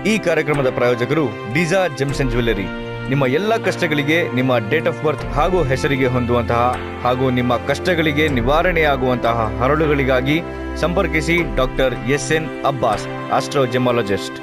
ಈ ಕಾರ್ಯಕ್ರಮದ ಪ್ರಾಯೋಜಕರು ಡಿಸಾ ಜೆಮ್ಸ್ ಅಂಡ್ ಜ್ಯುವೆಲ್ಲರಿ ನಿಮ್ಮ ಎಲ್ಲ ಕಷ್ಟಗಳಿಗೆ ನಿಮ್ಮ ಡೇಟ್ ಆಫ್ ಬರ್ತ್ ಹಾಗೂ ಹೆಸರಿಗೆ ಹೊಂದುವಂತಹ ಹಾಗೂ ನಿಮ್ಮ ಕಷ್ಟಗಳಿಗೆ ನಿವಾರಣೆಯಾಗುವಂತಹ ಹರಳುಗಳಿಗಾಗಿ ಸಂಪರ್ಕಿಸಿ doctor S N Abbas astrogemologist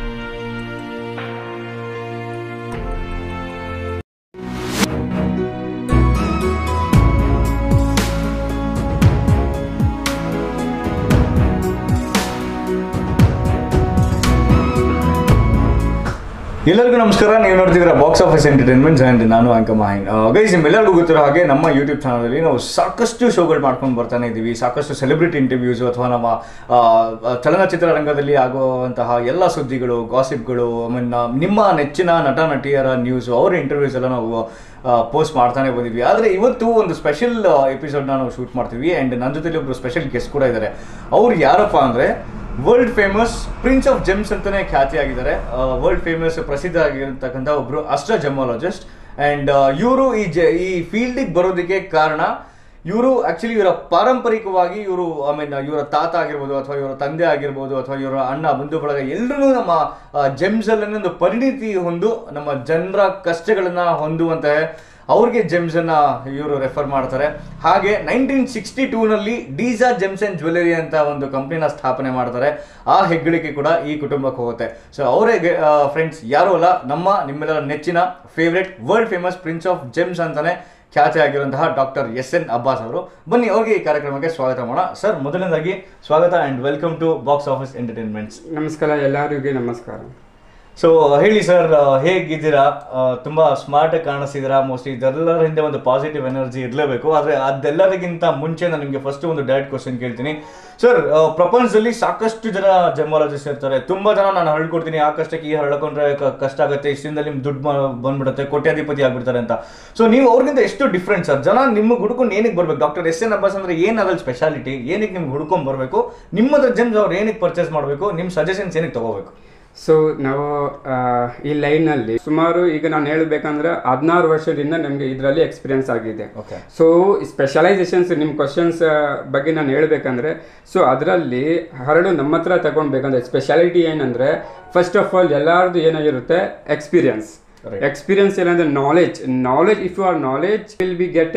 ಎಲ್ಲರಿಗೂ ನಮಸ್ಕಾರ ನೀವು ನೋಡ್ತಿದ್ದೀರಾ ಬಾಕ್ಸ್ ಆಫೀಸ್ ಎಂಟರ್ಟೈನ್ಮೆಂಟ್ಸ್ ಆ್ಯಂಡ್ ನಾನು ಅಂಕ ಮಾಹಿನ್ ಗೈಸ್ ನಿಮ್ಮೆಲ್ಲರಿಗೂ ಗೊತ್ತಿರೋ ಹಾಗೆ ನಮ್ಮ ಯೂಟ್ಯೂಬ್ ಚಾನಲಲ್ಲಿ ನಾವು ಸಾಕಷ್ಟು ಶೋಗಳು ಮಾಡ್ಕೊಂಡು ಬರ್ತಾನೆ ಇದ್ದೀವಿ ಸಾಕಷ್ಟು ಸೆಲೆಬ್ರಿಟಿ ಇಂಟರ್ವ್ಯೂಸ್ ಅಥವಾ ನಮ್ಮ ಆ, ಆ, ಚಲನಚಿತ್ರ ರಂಗದಲ್ಲಿ ಆಗುವಂತಹ ಎಲ್ಲ ಸುದ್ದಿಗಳು ಗಾಸಿಪ್ಗಳು ಮೀನ್ ನಿಮ್ಮ ನೆಚ್ಚಿನ ನಟ ನಟಿಯರ ನ್ಯೂಸ್ ಅವರ ಇಂಟರ್ವ್ಯೂಸ್ ಎಲ್ಲ ನಾವು ಪೋಸ್ಟ್ ಮಾಡ್ತಾನೆ ಬಂದಿದ್ವಿ ಆದರೆ ಇವತ್ತು ಒಂದು ಸ್ಪೆಷಲ್ ಎಪಿಸೋಡ್ನ ನಾವು ಶೂಟ್ ಮಾಡ್ತೀವಿ ಆ್ಯಂಡ್ ನನ್ನ ಜೊತೆಲಿ ಒಬ್ಬರು ಸ್ಪೆಷಲ್ ಗೆಸ್ಟ್ ಕೂಡ ಇದ್ದಾರೆ ಅವ್ರು ಯಾರಪ್ಪ ಅಂದರೆ world famous prince of gems ಅಂತಾನೆ ಖ್ಯಾತಿಯಾಗಿದ್ದಾರೆ ವರ್ಲ್ಡ್ ಫೇಮಸ್ ಪ್ರಸಿದ್ಧ ಆಗಿರ್ತಕ್ಕಂಥ ಒಬ್ರು ಅಸ್ಟ್ರಜೆಮಾಲಜಿಸ್ಟ್ ಅಂಡ್ ಇವರು ಈ ಜ ಈ ಫೀಲ್ಡಿಗೆ ಬರೋದಕ್ಕೆ ಕಾರಣ ಇವರು ಆಕ್ಚುಲಿ ಇವರ ಪಾರಂಪರಿಕವಾಗಿ ಇವರು ಐ ಮೀನ್ ಇವರ ತಾತ ಆಗಿರ್ಬೋದು ಅಥವಾ ಇವರ ತಂದೆ ಆಗಿರ್ಬೋದು ಅಥವಾ ಇವರ ಅಣ್ಣ ಬಂಧು ಬಳಗ ಎಲ್ಲರೂ ನಮ್ಮ ಜೆಮ್ಸ್ ಅಲ್ಲಿ ಒಂದು ಪರಿಣಿತಿ ಹೊಂದು ನಮ್ಮ ಜನರ ಕಷ್ಟಗಳನ್ನ ಹೊಂದುವಂತಹ ಅವ್ರಿಗೆ ಜೆಮ್ಸ್ ಅನ್ನ ಇವರು ರೆಫರ್ ಮಾಡ್ತಾರೆ ಹಾಗೆ ನೈನ್ಟೀನ್ ಸಿಕ್ಸ್ಟಿ ಟೂನಲ್ಲಿ ಡೀಸಾ ಜೆಮ್ಸ್ ಅಂಡ್ ಜ್ಯುವೆಲರಿ ಅಂತ ಒಂದು ಕಂಪ್ನಿನ ಸ್ಥಾಪನೆ ಮಾಡ್ತಾರೆ ಆ ಹೆಗ್ಗಳಿಕೆ ಕೂಡ ಈ ಕುಟುಂಬಕ್ಕೆ ಹೋಗುತ್ತೆ ಸೊ ಅವರೇ ಫ್ರೆಂಡ್ಸ್ ಯಾರು ಅಲ್ಲ ನಮ್ಮ ನಿಮ್ಮೆಲ್ಲರ ನೆಚ್ಚಿನ favourite world famous prince of gems ಅಂತಾನೆ ಖ್ಯಾತಿ ಆಗಿರುವಂತಹ ಡಾಕ್ಟರ್ ಎಸ್ ಎನ್ ಅಬ್ಬಾಸ್ ಅವರು ಬನ್ನಿ ಅವ್ರಿಗೆ ಈ ಕಾರ್ಯಕ್ರಮಕ್ಕೆ ಸ್ವಾಗತ ಮಾಡೋಣ ಸರ್ ಮೊದಲನೇದಾಗಿ ಸ್ವಾಗತ and welcome to box office entertainments ನಮಸ್ಕಾರ ಎಲ್ಲರಿಗೂ ನಮಸ್ಕಾರ ಸೊ ಹೇಳಿ ಸರ್ ಹೇಗಿದ್ದೀರಾ ಆ, ತುಂಬಾ ಸ್ಮಾರ್ಟ್ ಕಾಣಿಸ್ತಿದ್ದೀರಾ ಮೋಸ್ಟ್ಲಿ ಇದೆಲ್ಲರ ಹಿಂದೆ ಒಂದು ಪಾಸಿಟಿವ್ ಎನರ್ಜಿ ಇರಲೇಬೇಕು ಆದ್ರೆ ಅದೆಲ್ಲರಿಗಿಂತ ಮುಂಚೆ ನಾನು ನಿಮಗೆ ಫಸ್ಟ್ ಒಂದು ಡೈರೆಕ್ಟ್ ಕ್ವಶನ್ ಕೇಳ್ತೀನಿ ಸರ್ ಪ್ರಪಂಚದಲ್ಲಿ ಸಾಕಷ್ಟು ಜನ ಜೆಮಾಲಜಿಸ್ಟ್ ಇರ್ತಾರೆ ತುಂಬಾ ಜನ ನಾನು ಹಳ್ಕೊಡ್ತೀನಿ ಆ ಕಷ್ಟಕ್ಕೆ ಈ ಹಳ್ಕೊಂಡ್ರೆ ಕ- ಕಷ್ಟ ಆಗುತ್ತೆ ಇಷ್ಟದಿಂದ ನಿಮ್ ದುಡ್ಡು ಮ- ಬಂದ್ಬಿಡುತ್ತೆ ಕೋಟ್ಯಾಧಿಪತಿ ಆಗ್ಬಿಡ್ತಾರೆ ಅಂತ ಸೊ ನೀವು ಅವ್ರಿಗಿಂತ ಎಷ್ಟು ಡಿಫ್ರೆಂಟ್ ಸರ್ ಜನ ನಿಮ್ಗೆ ಹುಡ್ಕೊಂಡು ಏನಕ್ಕೆ ಬರ್ಬೇಕು ಡಾಕ್ಟರ್ ಎಸ್ ಎನ್ ಅಬ್ಬಾಸ್ ಅಂದ್ರೆ ಏನ್ ಅದ್ರಲ್ಲಿ ಸ್ಪೆಷಾಲಿಟಿ ಏನಕ್ಕೆ ನಿಮ್ಗೆ ಹುಡ್ಕೊಂಡ್ ಬರ್ಬೇಕು ನಿಮ್ಮದ್ರ ಜೆಮ್ಸ್ ಅವ್ರು ಏನಕ್ಕೆ ಪರ್ಚೇಸ್ ಮಾಡಬೇಕು ನಿಮ್ಮ ಸಜೆಷನ್ಸ್ ಏನಕ್ಕೆ ತಗೋಬೇಕು ಸೊ ನಾವು ಆ, ಈ ಲೈನಲ್ಲಿ ಸುಮಾರು ಈಗ ನಾನು ಹೇಳಬೇಕಂದ್ರೆ ಹದಿನಾರು ವರ್ಷದಿಂದ ನಮಗೆ ಇದರಲ್ಲಿ ಎಕ್ಸ್ಪೀರಿಯನ್ಸ್ ಆಗಿದೆ ಓಕೆ ಸೊ ಸ್ಪೆಷಲೈಸೇಷನ್ಸ್ ನಿಮ್ಮ ಕ್ವಶನ್ಸ್ ಬಗ್ಗೆ ನಾನು ಹೇಳ್ಬೇಕಂದ್ರೆ ಸೊ ಅದರಲ್ಲಿ ಹರಡು ನಮ್ಮ ಹತ್ರ ತಗೊಳ್ಬೇಕಂದ್ರೆ ಸ್ಪೆಷಾಲಿಟಿ ಏನಂದ್ರೆ ಫಸ್ಟ್ ಆಫ್ ಆಲ್ ಎಲ್ಲರದು ಏನಾಗಿರುತ್ತೆ ಎಕ್ಸ್ಪೀರಿಯನ್ಸ್ Right. ಎಕ್ಸ್ಪೀರಿಯನ್ಸ್ ಏನಂದ್ರೆ knowledge knowledge if you are knowledge will be get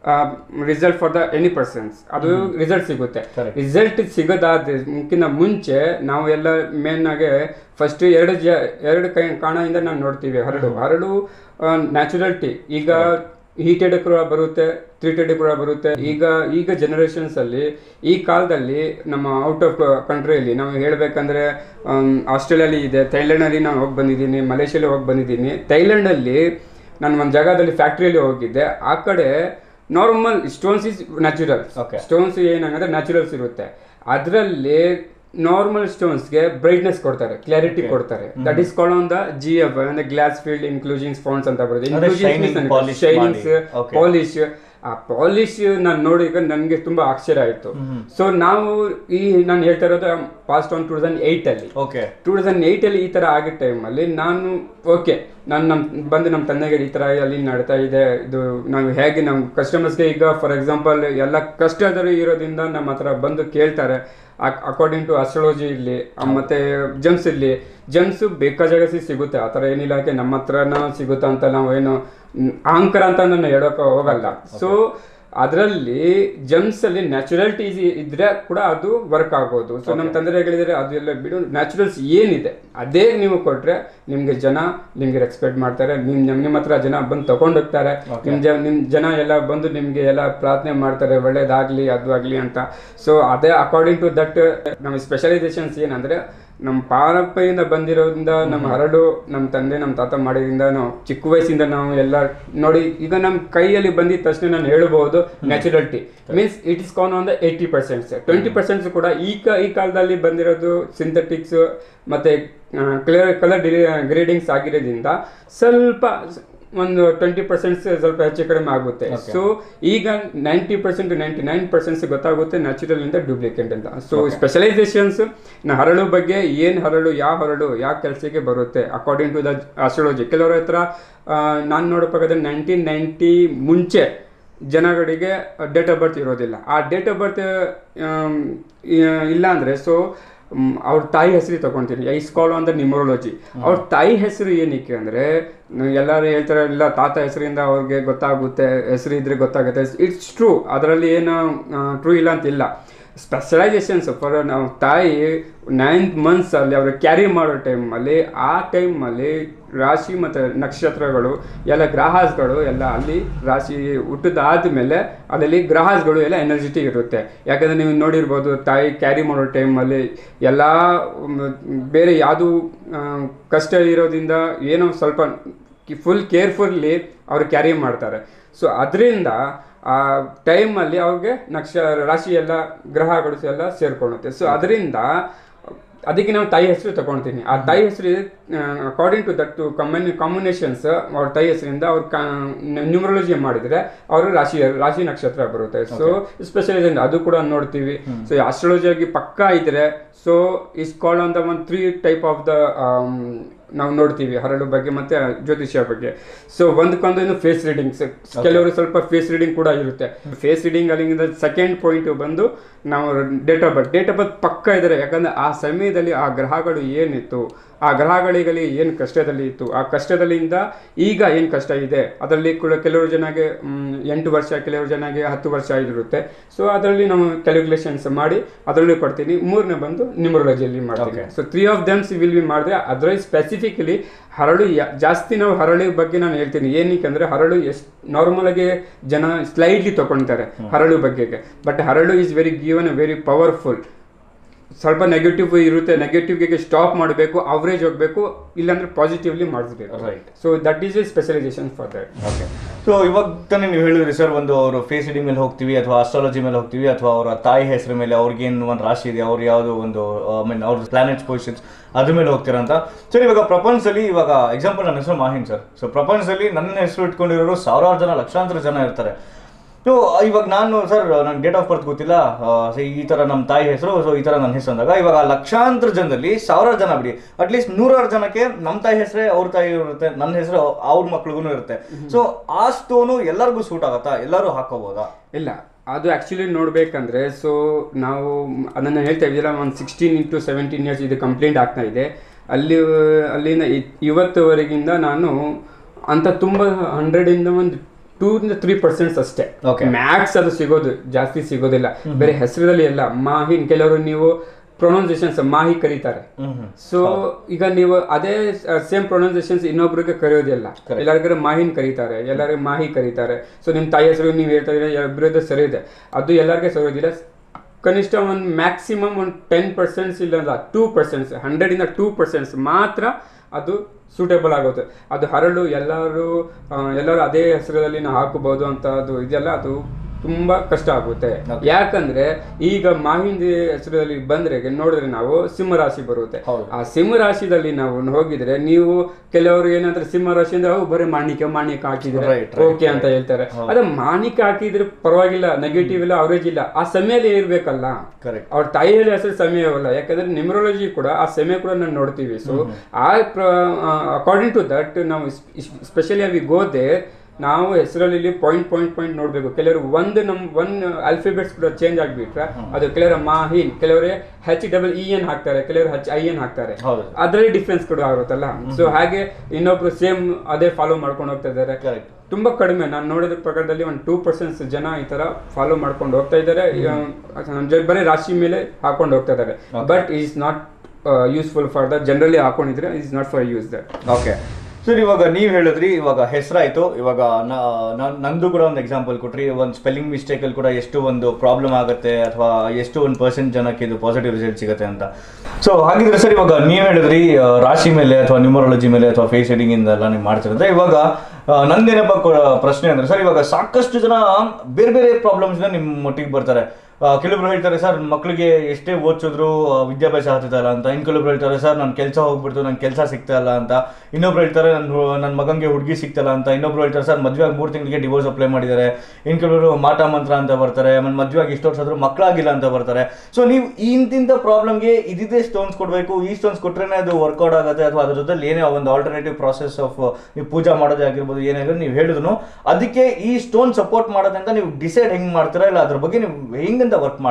result for the any persons ಅದು ರಿಸಲ್ಟ್ ಸಿಗುತ್ತೆ Correct. ರಿಸಲ್ಟ್ ಸಿಗೋದಾದ್ಕಿಂತ ಮುಂಚೆ ನಾವು ಎಲ್ಲ ಮೇನ್ ಆಗಿ ಫಸ್ಟ್ ಎರಡು ಜ ಎರಡು ಕೈ ಕಾಣದಿಂದ ನಾವು ನೋಡ್ತೀವಿ ಹರಡು ಹರಡು ನ್ಯಾಚುರಲ್ಟಿ ಈಗ ಹೀಟೆಡ್ ಕೂಡ ಬರುತ್ತೆ ಟ್ರೀಟೆಡ್ ಕೂಡ ಬರುತ್ತೆ ಈಗ ಈಗ ಜನರೇಷನ್ಸ್ ಅಲ್ಲಿ ಈ ಕಾಲದಲ್ಲಿ ನಮ್ಮ ಔಟ್ ಆಫ್ ಕಂಟ್ರಿಯಲ್ಲಿ ನಾವು ಹೇಳ್ಬೇಕಂದ್ರೆ ಆಸ್ಟ್ರೇಲಿಯಲ್ಲಿ ಇದೆ ಥೈಲ್ಯಾಂಡಲ್ಲಿ ನಾನು ಹೋಗಿ ಬಂದಿದ್ದೀನಿ ಮಲೇಷ್ಯಲ್ಲಿ ಹೋಗಿ ಬಂದಿದ್ದೀನಿ ಥೈಲ್ಯಾಂಡಲ್ಲಿ ನಾನು ಒಂದು ಜಾಗದಲ್ಲಿ ಫ್ಯಾಕ್ಟ್ರಿಯಲ್ಲಿ ಹೋಗಿದ್ದೆ ಆ ಕಡೆ normal stones is natural Okay. Stones ಏನಂದ್ರೆ ನ್ಯಾಚುರಲ್ಸ್ ಇರುತ್ತೆ ಅದರಲ್ಲಿ ನಾರ್ಮಲ್ ಸ್ಟೋನ್ಸ್ಗೆ ಬ್ರೈಟ್ನೆಸ್ ಕೊಡ್ತಾರೆ ಕ್ಲಾರಿಟಿ ಕೊಡ್ತಾರೆ that is call on the G F ಅಂದ್ರೆ ಗ್ಲಾಸ್ ಫೀಲ್ಡ್ ಇನ್ಕ್ಲೂಷನ್ ಫಾಂಟ್ಸ್ ಅಂತ ಬರುತ್ತೆ ಅಂದ್ರೆ shining, polish ಶೈನಿಂಗ್ಸ್ ಮಾಡಿ. Okay. ಪಾಲಿಶ್ ಆ ಪಾಲಿಶ್ ನಾನು ನೋಡಿ ನನಗೆ ತುಂಬಾ ಆಶ್ಚರ್ಯ ಆಯ್ತು ಸೊ ನಾವು ಈ ನಾನು ಹೇಳ್ತಾ ಇರೋದು past on two thousand eight ಅಲ್ಲಿ ಓಕೆ ಟೂ ತೌಸಂಡ್ ಏಯ್ಟಲ್ಲಿ ಈ ಥರ ಆಗಿದ್ದ ಟೈಮಲ್ಲಿ ನಾನು ಓಕೆ ನಾನು ನಮ್ಮ ಬಂದು ನಮ್ಮ ತಂದೆಗೆ ಈ ಥರ ಅಲ್ಲಿ ನಡ್ತಾ ಇದೆ ಇದು ನಾವು ಹೇಗೆ ನಮ್ಮ ಕಸ್ಟಮರ್ಸ್ಗೆ ಈಗ ಫಾರ್ ಎಕ್ಸಾಂಪಲ್ ಎಲ್ಲ ಕಷ್ಟದಲ್ಲಿ ಇರೋದ್ರಿಂದ ನಮ್ಮ ಹತ್ರ ಬಂದು ಕೇಳ್ತಾರೆ ಅಕಾರ್ಡಿಂಗ್ ಟು ಅಸ್ಟ್ರಾಲಜಿ ಇಲ್ಲಿ ಆ, ಮತ್ತೆ ಜಮ್ಸ್ ಇಲ್ಲಿ ಜಮ್ಸ್ ಬೇಕಾದಾಗ ಸಿಗುತ್ತೆ ಆ ಥರ ಏನಿಲ್ಲ ಯಾಕೆ ನಮ್ಮ ಹತ್ರನ ಸಿಗುತ್ತೆ ಅಂತ ನಾವು ಏನು ಮ್, ಅಹಂಕಾರ ಅಂತ ನಾನು ಹೇಳೋಕೆ ಹೋಗಲ್ಲ ಸೊ ಅದರಲ್ಲಿ ಜಮ್ಸ್ ಅಲ್ಲಿ ನ್ಯಾಚುರಲಿಟಿ ಇದ್ರೆ ಕೂಡ ಅದು ವರ್ಕ್ ಆಗ್ಬೋದು ಸೊ ನಮ್ಮ ತಂದೆ ಹೇಳಿದ್ರೆ ಅದೆಲ್ಲ ಬಿಡು ನ್ಯಾಚುರಲ್ಸ್ ಏನಿದೆ ಅದೇ ನೀವು ಕೊಟ್ರೆ ನಿಮ್ಗೆ ಜನ ನಿಮ್ಗೆ ರೆಸ್ಪೆಕ್ಟ್ ಮಾಡ್ತಾರೆ ನಿಮ್ ನಿಮ್ಮ ಹತ್ರ ಜನ ಬಂದು ತಗೊಂಡೋಗ್ತಾರೆ ನಿಮ್ ಜ ನಿಮ್ ಜನ ಎಲ್ಲ ಬಂದು ನಿಮ್ಗೆ ಎಲ್ಲ ಪ್ರಾರ್ಥನೆ ಮಾಡ್ತಾರೆ ಒಳ್ಳೇದಾಗ್ಲಿ ಅದು ಆಗ್ಲಿ ಅಂತ ಸೊ ಅದೇ ಅಕಾರ್ಡಿಂಗ್ ಟು ದಟ್ ನಮ್ಮ ಸ್ಪೆಷಲೈಸೇಷನ್ಸ್ ಏನಂದ್ರೆ ನಮ್ಮ ಪಾರಂಪರ್ಯದಿಂದ ಬಂದಿರೋದ್ರಿಂದ ನಮ್ಮ ಹರಡು ನಮ್ಮ ತಂದೆ ನಮ್ಮ ತಾತ ಮಾಡಿದ್ರಿಂದ ನಾವು ಚಿಕ್ಕ ವಯಸ್ಸಿಂದ ನಾವು ಎಲ್ಲ ನೋಡಿ ಈಗ ನಮ್ಮ ಕೈಯಲ್ಲಿ ಬಂದಿದ ತಕ್ಷಣ ನಾನು ಹೇಳ್ಬೋದು naturality means it is con on the eighty percents twenty percents ಕೂಡ ಈ ಕ ಈ ಕಾಲದಲ್ಲಿ ಬಂದಿರೋದು ಸಿಂಥೆಟಿಕ್ಸ್ ಮತ್ತೆ ಕ್ಲಿಯರ್ ಕಲರ್ ಗ್ರೇಡಿಂಗ್ಸ್ ಆಗಿರೋದ್ರಿಂದ ಸ್ವಲ್ಪ ಒಂದು ಟ್ವೆಂಟಿ ಪರ್ಸೆಂಟ್ ಸ್ವಲ್ಪ ಹೆಚ್ಚು ಕಡಿಮೆ ಆಗುತ್ತೆ ಸೊ ಈಗ ninety percent ninety nine percents ಗೊತ್ತಾಗುತ್ತೆ ನ್ಯಾಚುರಲ್ ಇಂದ ಡೂಪ್ಲಿಕೇಟ್ ಅಂತ ಸೊ ಸ್ಪೆಷಲೈಸೇಷನ್ಸ್ ನಾ ಹರಳು ಬಗ್ಗೆ ಏನು ಹರಳು ಯಾವ ಹರಳು ಯಾವ ಕೆಲಸಕ್ಕೆ ಬರುತ್ತೆ ಅಕಾರ್ಡಿಂಗ್ ಟು ದ ಆಸ್ಟ್ರಾಲಜಿ ಕೆಲವರ ಹತ್ರ ನಾನು ನೋಡೋ ಪ್ರಕಾರ ನೈನ್ಟೀನ್ ನೈಂಟಿ ಮುಂಚೆ ಜನಗಳಿಗೆ ಡೇಟ್ ಆಫ್ ಬರ್ತ್ ಇರೋದಿಲ್ಲ ಆ ಡೇಟ್ ಆಫ್ ಬರ್ತ್ ಇಲ್ಲ ಅಂದರೆ ಸೊ ಅವ್ರ ತಾಯಿ ಹೆಸರು ತಗೊಂತೀನಿ ಐಸ್ಕಾಲ್ ಅಂದ್ರೆ ನಿಮರೋಲಜಿ ಅವ್ರ ತಾಯಿ ಹೆಸರು ಏನಕ್ಕೆ ಅಂದ್ರೆ ನ- ಎಲ್ಲರೂ ಹೇಳ್ತಾರೆ ಇಲ್ಲ ತಾತ ಹೆಸರಿಂದ ಅವ್ರಿಗೆ ಗೊತ್ತಾಗುತ್ತೆ ಹೆಸರು ಇದ್ರೆ ಗೊತ್ತಾಗುತ್ತೆ ಇಟ್ಸ್ ಟ್ರೂ ಅದರಲ್ಲಿ ಏನು ಟ್ರೂ ಇಲ್ಲ ಅಂತಿಲ್ಲ ಸ್ಪೆಷಲೈಸೇಷನ್ಸ್ ಫಾರ್ ನಾವು ತಾಯಿ ನೈನ್ತ್ ಮಂತ್ಸ್ ಅಲ್ಲಿ ಅವ್ರಿಗೆ ಕ್ಯಾರಿ ಮಾಡೋ ಟೈಮಲ್ಲಿ ಆ ಟೈಮಲ್ಲಿ ರಾಶಿ ಮತ್ತು ನಕ್ಷತ್ರಗಳು ಎಲ್ಲ ಗ್ರಹಾಸ್ಗಳು ಎಲ್ಲ ಅಲ್ಲಿ ರಾಶಿ ಹುಟ್ಟಿದಾದ್ಮೇಲೆ ಅದರಲ್ಲಿ ಗ್ರಹಾಸ್ಗಳು ಎಲ್ಲ ಎನರ್ಜಿಟಿಕ್ ಇರುತ್ತೆ ಯಾಕಂದರೆ ನೀವು ನೋಡಿರ್ಬೋದು ತಾಯಿ ಕ್ಯಾರಿ ಮಾಡೋ ಟೈಮಲ್ಲಿ ಎಲ್ಲ ಮ್, ಬೇರೆ ಯಾವುದು ಕಷ್ಟ ಇರೋದ್ರಿಂದ ಏನೋ ಸ್ವಲ್ಪ ಫುಲ್ ಕೇರ್ಫುಲ್ಲಿ ಅವರು ಕ್ಯಾರಿ ಮಾಡ್ತಾರೆ ಸೊ ಅದರಿಂದ ಆ ಟೈಮಲ್ಲಿ ಅವ್ರಿಗೆ ನಕ್ಷ ರಾಶಿ ಎಲ್ಲ ಗ್ರಹಗಳು ಎಲ್ಲ ಸೇರ್ಕೊಳ್ಳುತ್ತೆ ಸೊ ಅದರಿಂದ ಅದಕ್ಕೆ ನಾವು ತಾಯಿ ಹೆಸರು ತಗೊಳ್ತೀನಿ ಆ ತಾಯಿ ಹೆಸರು ಅಕಾರ್ಡಿಂಗ್ ಟು ದಟ್ ಕಮ್ಯುನಿ ಕಾಂಬಿನೇಷನ್ಸ್ ಅವ್ರ ತಾಯಿ ಹೆಸರಿಂದ ಅವ್ರ ನ್ಯೂಮರಾಲಜಿ ಮಾಡಿದ್ರೆ ಅವರು ರಾಶಿ ರಾಶಿ ನಕ್ಷತ್ರ ಬರುತ್ತೆ ಸೊ ಸ್ಪೆಷಲೈಸೇಷನ್ ಅದು ಕೂಡ ನೋಡ್ತೀವಿ ಸೊ ಆಸ್ಟ್ರಾಲಜಿ ಆಗಿ ಪಕ್ಕಾ ಇದ್ರೆ ಸೊ ಇಸ್ ಕಾಲ್ಡ್ ಅಂತ ಒಂದು ತ್ರೀ ಟೈಪ್ ಆಫ್ ದ ನಾವು ನೋಡ್ತೀವಿ ಹರಳು ಬಗ್ಗೆ ಮತ್ತೆ ಜ್ಯೋತಿಷ್ಯ ಬಗ್ಗೆ ಸೊ ಒಂದಕ್ಕೊಂದು ಫೇಸ್ ರೀಡಿಂಗ್ಸ್ ಕೆಲವರು ಸ್ವಲ್ಪ ಫೇಸ್ ರೀಡಿಂಗ್ ಕೂಡ ಇರುತ್ತೆ ಫೇಸ್ ರೀಡಿಂಗ್ ಅಲ್ಲಿಂದ ಸೆಕೆಂಡ್ ಪಾಯಿಂಟ್ ಬಂದು ನಾವು date of birth date of birth ಪಕ್ಕ ಇದ್ದಾರೆ ಯಾಕಂದ್ರೆ ಆ ಸಮಯದಲ್ಲಿ ಆ ಗ್ರಹಗಳು ಏನಿತ್ತು ಆ ಗ್ರಹಗಳಿಗಲ್ಲಿ ಏನು ಕಷ್ಟದಲ್ಲಿ ಇತ್ತು ಆ ಕಷ್ಟದಲ್ಲಿಂದ ಈಗ ಏನು ಕಷ್ಟ ಇದೆ ಅದರಲ್ಲಿ ಕೂಡ ಕೆಲವರು ಜನಗೆ ಮ್, ಎಂಟು ವರ್ಷ ಕೆಲವರು ಜನಗೆ ಹತ್ತು ವರ್ಷ ಇರುತ್ತೆ ಸೊ ಅದರಲ್ಲಿ ನಾವು ಕ್ಯಾಲ್ಕುಲೇಷನ್ಸ್ ಮಾಡಿ ಅದರಲ್ಲಿ ಕೊಡ್ತೀನಿ ಮೂರನೇ ಬಂದು ನ್ಯೂಮರಾಲಜಿಯಲ್ಲಿ ಮಾಡ್ತೀನಿ so three of thems will be ಮಾಡಿದ್ರೆ ಅದರಲ್ಲಿ ಸ್ಪೆಸಿಫಿಕಲಿ ಹರಳು ಯಾ- ಜಾಸ್ತಿ ನಾವು ಹರಳಿ ಬಗ್ಗೆ ನಾನು ಹೇಳ್ತೀನಿ ಏನಕ್ಕೆ ಅಂದ್ರೆ ಹರಳು ಎಷ್ಟು ನಾರ್ಮಲ್ ಆಗಿ ಜನ ಸ್ಲೈಡ್ಲಿ ತಗೊಳ್ತಾರೆ ಹರಳು ಬಗ್ಗೆಗೆ ಬಟ್ ಹರಳು is very given very powerful ಸ್ವಲ್ಪ ನೆಗೆಟಿವ್ ಇರುತ್ತೆ ನೆಗೆಟಿವ್ಗೆ ಸ್ಟಾಪ್ ಮಾಡಬೇಕು ಅವರೇಜ್ ಹೋಗಬೇಕು ಇಲ್ಲಾಂದ್ರೆ ಪಾಸಿಟಿವ್ಲಿ ಮಾಡಿಸ್ಬೇಕು Right. So that is a specialisation for that okay so ಇವಾಗ ತಾನೇ ನೀವು ಹೇಳಿದ್ರಿ ಸರ್ ಒಂದು ಅವರು ಫೇಸ್ ರೀಡಿಂಗ್ ಮೇಲೆ ಹೋಗ್ತೀವಿ ಅಥವಾ ಆಸ್ಟ್ರಾಲಜಿ ಮೇಲೆ ಹೋಗ್ತೀವಿ ಅಥವಾ ಅವರ ತಾಯಿ ಹೆಸರು ಮೇಲೆ ಅವ್ರಿಗೇನು ಒಂದು ರಾಶಿ ಇದೆ ಅವ್ರು ಯಾವುದು ಒಂದು ಐ ಮೀನ್ ಅವ್ರ ಪ್ಲಾನೆಟ್ಸ್ ಪೊಸಿಷನ್ಸ್ ಅದ್ರ ಮೇಲೆ ಹೋಗ್ತೀರಾ ಅಂತ ಸರ್ ಇವಾಗ ಪ್ರಪಂಚದಲ್ಲಿ ಇವಾಗ ಎಕ್ಸಾಂಪಲ್ ನನ್ನ ಹೆಸರು ಮಾಹಿನ್ ಸರ್ ಸೊ ಪ್ರಪಂಚದಲ್ಲಿ ನನ್ನ ಹೆಸರು ಇಟ್ಕೊಂಡಿರೋರು ಸಾವಿರಾರು ಜನ ಲಕ್ಷಾಂತರ ಜನ ಇರ್ತಾರೆ ಸೊ ಇವಾಗ ನಾನು ಸರ್ ನಂಗೆ ಡೇಟ್ ಆಫ್ ಬರ್ತ್ ಗೊತ್ತಿಲ್ಲ ಆ, so ಈ ಥರ ನಮ್ಮ ತಾಯಿ ಹೆಸರು ಸೊ ಈ ಥರ ನನ್ನ ಹೆಸರು ಅಂದಾಗ ಇವಾಗ ಆ ಲಕ್ಷಾಂತರ ಜನದಲ್ಲಿ ಸಾವಿರಾರು ಜನ ಬಿಡಿ ಅಟ್ಲೀಸ್ಟ್ ನೂರಾರು ಜನಕ್ಕೆ ನಮ್ಮ ತಾಯಿ ಹೆಸರೇ ಅವ್ರ ತಾಯಿ ಇರುತ್ತೆ ನನ್ನ ಹೆಸರು ಅವ್ರ ಮಕ್ಳಿಗೂ ಇರುತ್ತೆ ಸೊ ಆ ಸ್ಟೋನು ಎಲ್ಲರಿಗೂ ಸೂಟ್ ಆಗತ್ತಾ ಎಲ್ಲರೂ ಹಾಕೋಬೋದಾ ಇಲ್ಲ ಅದು ಆ್ಯಕ್ಚುಲಿ ನೋಡಬೇಕಂದ್ರೆ ಸೊ ನಾವು ಅದನ್ನು ಹೇಳ್ತಾ ಇದ್ದೀರಾ ಒಂದು ಸಿಕ್ಸ್ಟೀನ್ ಇಂಟು ಸೆವೆಂಟೀನ್ ಇಯರ್ಸ್ ಇದು ಕಂಪ್ಲೇಂಟ್ ಆಗ್ತಾ ಇದೆ ಅಲ್ಲಿ ಅಲ್ಲಿಂದ ಇ- ಇವತ್ತುವರೆಗಿಂದ ನಾನು ಅಂತ ತುಂಬ ಹಂಡ್ರೆಡಿಂದ ಒಂದು ಟೂ ಇಂದ ತ್ರೀ ಪರ್ಸೆಂಟ್ಸ್ ಅಷ್ಟೇ Okay. ಮ್ಯಾಕ್ಸ್ ಅದು ಸಿಗೋದು ಜಾಸ್ತಿ ಸಿಗೋದಿಲ್ಲ ಬೇರೆ ಹೆಸರಲ್ಲಿ ಎಲ್ಲ ಮಾಹಿನ್ ಕೆಲವರು ನೀವು ಪ್ರೊನೌನ್ಸಿಯೇಷನ್ಸ್ ಮಾಹಿ ಕರೀತಾರೆ ಸೊ ಈಗ ನೀವು ಅದೇ ಸೇಮ್ ಪ್ರೊನೌನ್ಸಿಯೇಷನ್ಸ್ ಇನ್ನೊಬ್ರಿಗೆ ಕರೆಯೋದಿಲ್ಲ ಎಲ್ಲರಿಗೂ ಮಾಹಿನ್ ಕರೀತಾರೆ ಎಲ್ಲರಿಗೂ ಮಾಹಿ ಕರೀತಾರೆ ಸೊ ನಿಮ್ಮ ತಾಯಿ ಹೆಸರು ನೀವು ಹೇಳ್ತಾ ಇದ್ರೆ ಇಬ್ಬರದ್ದು ಸರಿ ಇದೆ ಅದು ಎಲ್ಲರಿಗೆ ಸರಿಯೋದಿಲ್ಲ ಕನಿಷ್ಠ ಒಂದು ಮ್ಯಾಕ್ಸಿಮಮ್ ಒಂದು ಟೆನ್ ಪರ್ಸೆಂಟ್ಸ್ ಇಲ್ಲ ಟೂ ಪರ್ಸೆಂಟ್ಸ್ ಹಂಡ್ರೆಡಿಂದ ಟೂ ಪರ್ಸೆಂಟ್ಸ್ ಮಾತ್ರ ಅದು ಸೂಟೇಬಲ್ ಆಗುತ್ತೆ ಅದು ಹರಳು ಎಲ್ಲರೂ ಆ, ಎಲ್ಲರೂ ಅದೇ ಹೆಸರಲ್ಲಿ ನಾವು ಹಾಕಬಹುದು ಅಂತ ಅದು ಇದೆಲ್ಲ ಅದು ತುಂಬಾ ಕಷ್ಟ ಆಗುತ್ತೆ ಯಾಕಂದ್ರೆ ಈಗ ಮಾಹಿಂದಿ ಹೆಸರಲ್ಲಿ ಬಂದ್ರೆ ನೋಡಿದ್ರೆ ನಾವು ಸಿಂಹ ರಾಶಿ ಬರುತ್ತೆ ಹೌದು. ಆ ಸಿಂಹ ರಾಶಿದಲ್ಲಿ ನಾವು ಹೋಗಿದ್ರೆ ನೀವು ಕೆಲವರು ಏನಂದ್ರೆ ಸಿಂಹ ರಾಶಿ ಅಂದ್ರೆ ಅವು ಬರೀ ಮಾಣಿಕ್ಯ ಮಾಣಿಕ್ಯ ಹಾಕಿದ್ರೆ Right, right, ಓಕೆ ಅಂತ ಹೇಳ್ತಾರೆ ಅದೇ ಮಾಣಿಕ್ಯ ಹಾಕಿದ್ರೆ ಪರವಾಗಿಲ್ಲ ನೆಗೆಟಿವ್ ಇಲ್ಲ ಅವರೇಜ್ ಇಲ್ಲ ಆ ಸಮಯಲ್ಲಿ ಇರ್ಬೇಕಲ್ಲ ಕರೆಕ್ಟ್ ಅವ್ರ ತಾಯಿಯಲ್ಲಿ ಹೆಸರು ಸಮಯವಲ್ಲ ಯಾಕಂದ್ರೆ ನ್ಯೂಮರಾಲಜಿ ಕೂಡ ಆ ಸಮಯ ಕೂಡ ನಾವು ನೋಡ್ತೀವಿ ಸೊ ಆ ಅಕಾರ್ಡಿಂಗ್ ಟು ದಟ್ ನಾವು ಸ್ಪೆಷಲಿ ವಿ ಗೋ ದೇರ್ ನಾವು ಹೆಸರಲ್ಲಿ ಪಾಯಿಂಟ್ ಪಾಯಿಂಟ್ ಪಾಯಿಂಟ್ ನೋಡಬೇಕು ಕೆಲವರು ಒಂದು ನಮ್ ಒನ್ ಆಲ್ಫಿಬೆಟ್ಸ್ ಕೂಡ ಚೇಂಜ್ ಆಗಿಬಿಟ್ರೆ ಅದು ಕೆಲವರು ಮಾಹಿನ್ ಕೆಲವರು ಹೆಚ್ ಡಬಲ್ ಇ ಎನ್ ಹಾಕ್ತಾರೆ ಕೆಲವರು ಹೆಚ್ ಐ ಎನ್ ಹಾಕ್ತಾರೆ ಹೌದು ಅದರಲ್ಲಿ ಡಿಫ್ರೆನ್ಸ್ ಕೂಡ ಆಗುತ್ತಲ್ಲ ಸೊ ಹಾಗೆ ಇನ್ನೊಬ್ರು ಸೇಮ್ ಅದೇ ಫಾಲೋ ಮಾಡ್ಕೊಂಡು ಹೋಗ್ತಾ ಇದ್ದಾರೆ ಕರೆಕ್ಟ್ ತುಂಬಾ ಕಡಿಮೆ ನಾನು ನೋಡಿದ ಪ್ರಕಾರದಲ್ಲಿ ಒಂದು ಟೂ ಪರ್ಸೆಂಟ್ಸ್ ಜನ ಈ ತರ ಫಾಲೋ ಮಾಡ್ಕೊಂಡು ಹೋಗ್ತಾ ಇದ್ದಾರೆ ಜ- ಬರೀ ರಾಶಿ ಮೇಲೆ ಹಾಕೊಂಡು ಹೋಗ್ತಾ ಇದ್ದಾರೆ but is not useful for the generally ಹಾಕೊಂಡಿದ್ರೆ is not for use that okay sir ಇವಾಗ ನೀವು ಹೇಳಿದ್ರಿ ಇವಾಗ ಹೆಸರಾಯ್ತು ಇವಾಗ ನ- ನ- ನಂದು ಕೂಡ ಒಂದು ಎಕ್ಸಾಂಪಲ್ ಕೊಟ್ರಿ ಒಂದು ಸ್ಪೆಲ್ಲಿಂಗ್ ಮಿಸ್ಟೇಕಲ್ಲಿ ಕೂಡ ಎಷ್ಟು ಒಂದು ಪ್ರಾಬ್ಲಮ್ ಆಗುತ್ತೆ ಅಥವಾ ಎಷ್ಟು ಒಂದು ಪರ್ಸೆಂಟ್ ಜನಕ್ಕೆ ಇದು ಪಾಸಿಟಿವ್ ರಿಸಲ್ಟ್ ಸಿಗುತ್ತೆ ಅಂತ ಸೊ ಹಾಗಿದ್ರೆ ಸರ್ ಇವಾಗ ನೀವು ಹೇಳಿದ್ರಿ ಆ, ರಾಶಿ ಮೇಲೆ ಅಥವಾ ನ್ಯೂಮರಾಲಜಿ ಮೇಲೆ ಅಥವಾ ಫೇಸ್ ರೀಡಿಂಗ್ ಇಂದ ಎಲ್ಲ ನೀವು ಮಾಡ್ತಿರುತ್ತೆ ಇವಾಗ ಆ, ನಂದೇನಪ್ಪ ಕೊ- ಪ್ರಶ್ನೆ ಅಂದ್ರೆ ಸರ್ ಇವಾಗ ಸಾಕಷ್ಟು ಜನ ಬೇರೆ ಬೇರೆ ಪ್ರಾಬ್ಲಮ್ಸ್ನ ನಿಮ್ಮ ಒಟ್ಟಿಗೆ ಬರ್ತಾರೆ ಆ, ಕೆಲವೊಬ್ರು ಹೇಳ್ತಾರೆ ಸರ್ ಮಕ್ಕಳಿಗೆ ಎಷ್ಟೇ ಓದಿಸಿದ್ರು ಆ, ವಿದ್ಯಾಭ್ಯಾಸ ಆಗ್ತಿಲ್ಲ ಅಂತ ಇನ್ನು ಕೆಲವೊಬ್ರು ಹೇಳ್ತಾರೆ ಸರ್ ನನ್ನ ಕೆಲಸ ಹೋಗ್ಬಿಡ್ತು ನನ್ನ ಕೆಲಸ ಸಿಗ್ತಾ ಇಲ್ಲ ಅಂತ ಇನ್ನೊಬ್ರು ಹೇಳ್ತಾರೆ ನನ್ನ ನನ್ನ ಮಗನಿಗೆ ಹುಡುಗಿ ಸಿಗ್ತಲ್ಲ ಅಂತ ಇನ್ನೊಬ್ರು ಹೇಳ್ತಾರೆ ಸರ್ ಮದುವೆ ಆಗಿ ಮೂರು ತಿಂಗಳಿಗೆ ಡಿವೋರ್ಸ್ ಅಪ್ಲೈ ಮಾಡಿದ್ದಾರೆ ಇನ್ನು ಕೆಲವರು ಮಾಟ ಮಂತ್ರ ಅಂತ ಬರ್ತಾರೆ ಆಮೇಲೆ ಮದುವೆ ಆಗಿ ಇಷ್ಟು ವರ್ಷ ಆದ್ರೂ ಮಕ್ಕಳಾಗಿಲ್ಲ ಅಂತ ಬರ್ತಾರೆ ಸೊ ನೀವು ಇಂತಿಂಥ ಪ್ರಾಬ್ಲಮ್ಗೆ ಇದಿದೆ ಸ್ಟೋನ್ಸ್ ಕೊಡಬೇಕು ಈ ಸ್ಟೋನ್ಸ್ ಕೊಟ್ರೇನೆ ಅದು ವರ್ಕೌಟ್ ಆಗುತ್ತೆ ಅಥವಾ ಅದ್ರ ಜೊತೆ ಏನೇ ಒಂದು ಆಲ್ಟರ್ನೇಟಿವ್ ಪ್ರಾಸೆಸ್ ಆಫ್ ನೀವು ಪೂಜಾ ಮಾಡೋದೇ ಆಗಿರ್ಬೋದು ಏನೇ ಆಗಿರ್ಬೋದು ನೀವು ಹೇಳಿದ್ರು ಅದಕ್ಕೆ ಈ ಸ್ಟೋನ್ ಸಪೋರ್ಟ್ ಮಾಡೋದಂತ ನೀವು ಡಿಸೈಡ್ ಹೆಂಗ್ ಮಾಡ್ತೀರಾ ಇಲ್ಲ ಅದ್ರ ಬಗ್ಗೆ ನೀವು ಹೆಂಗಂತ ವರ್ಕ್ ಮಾಡ್ತೀರಾ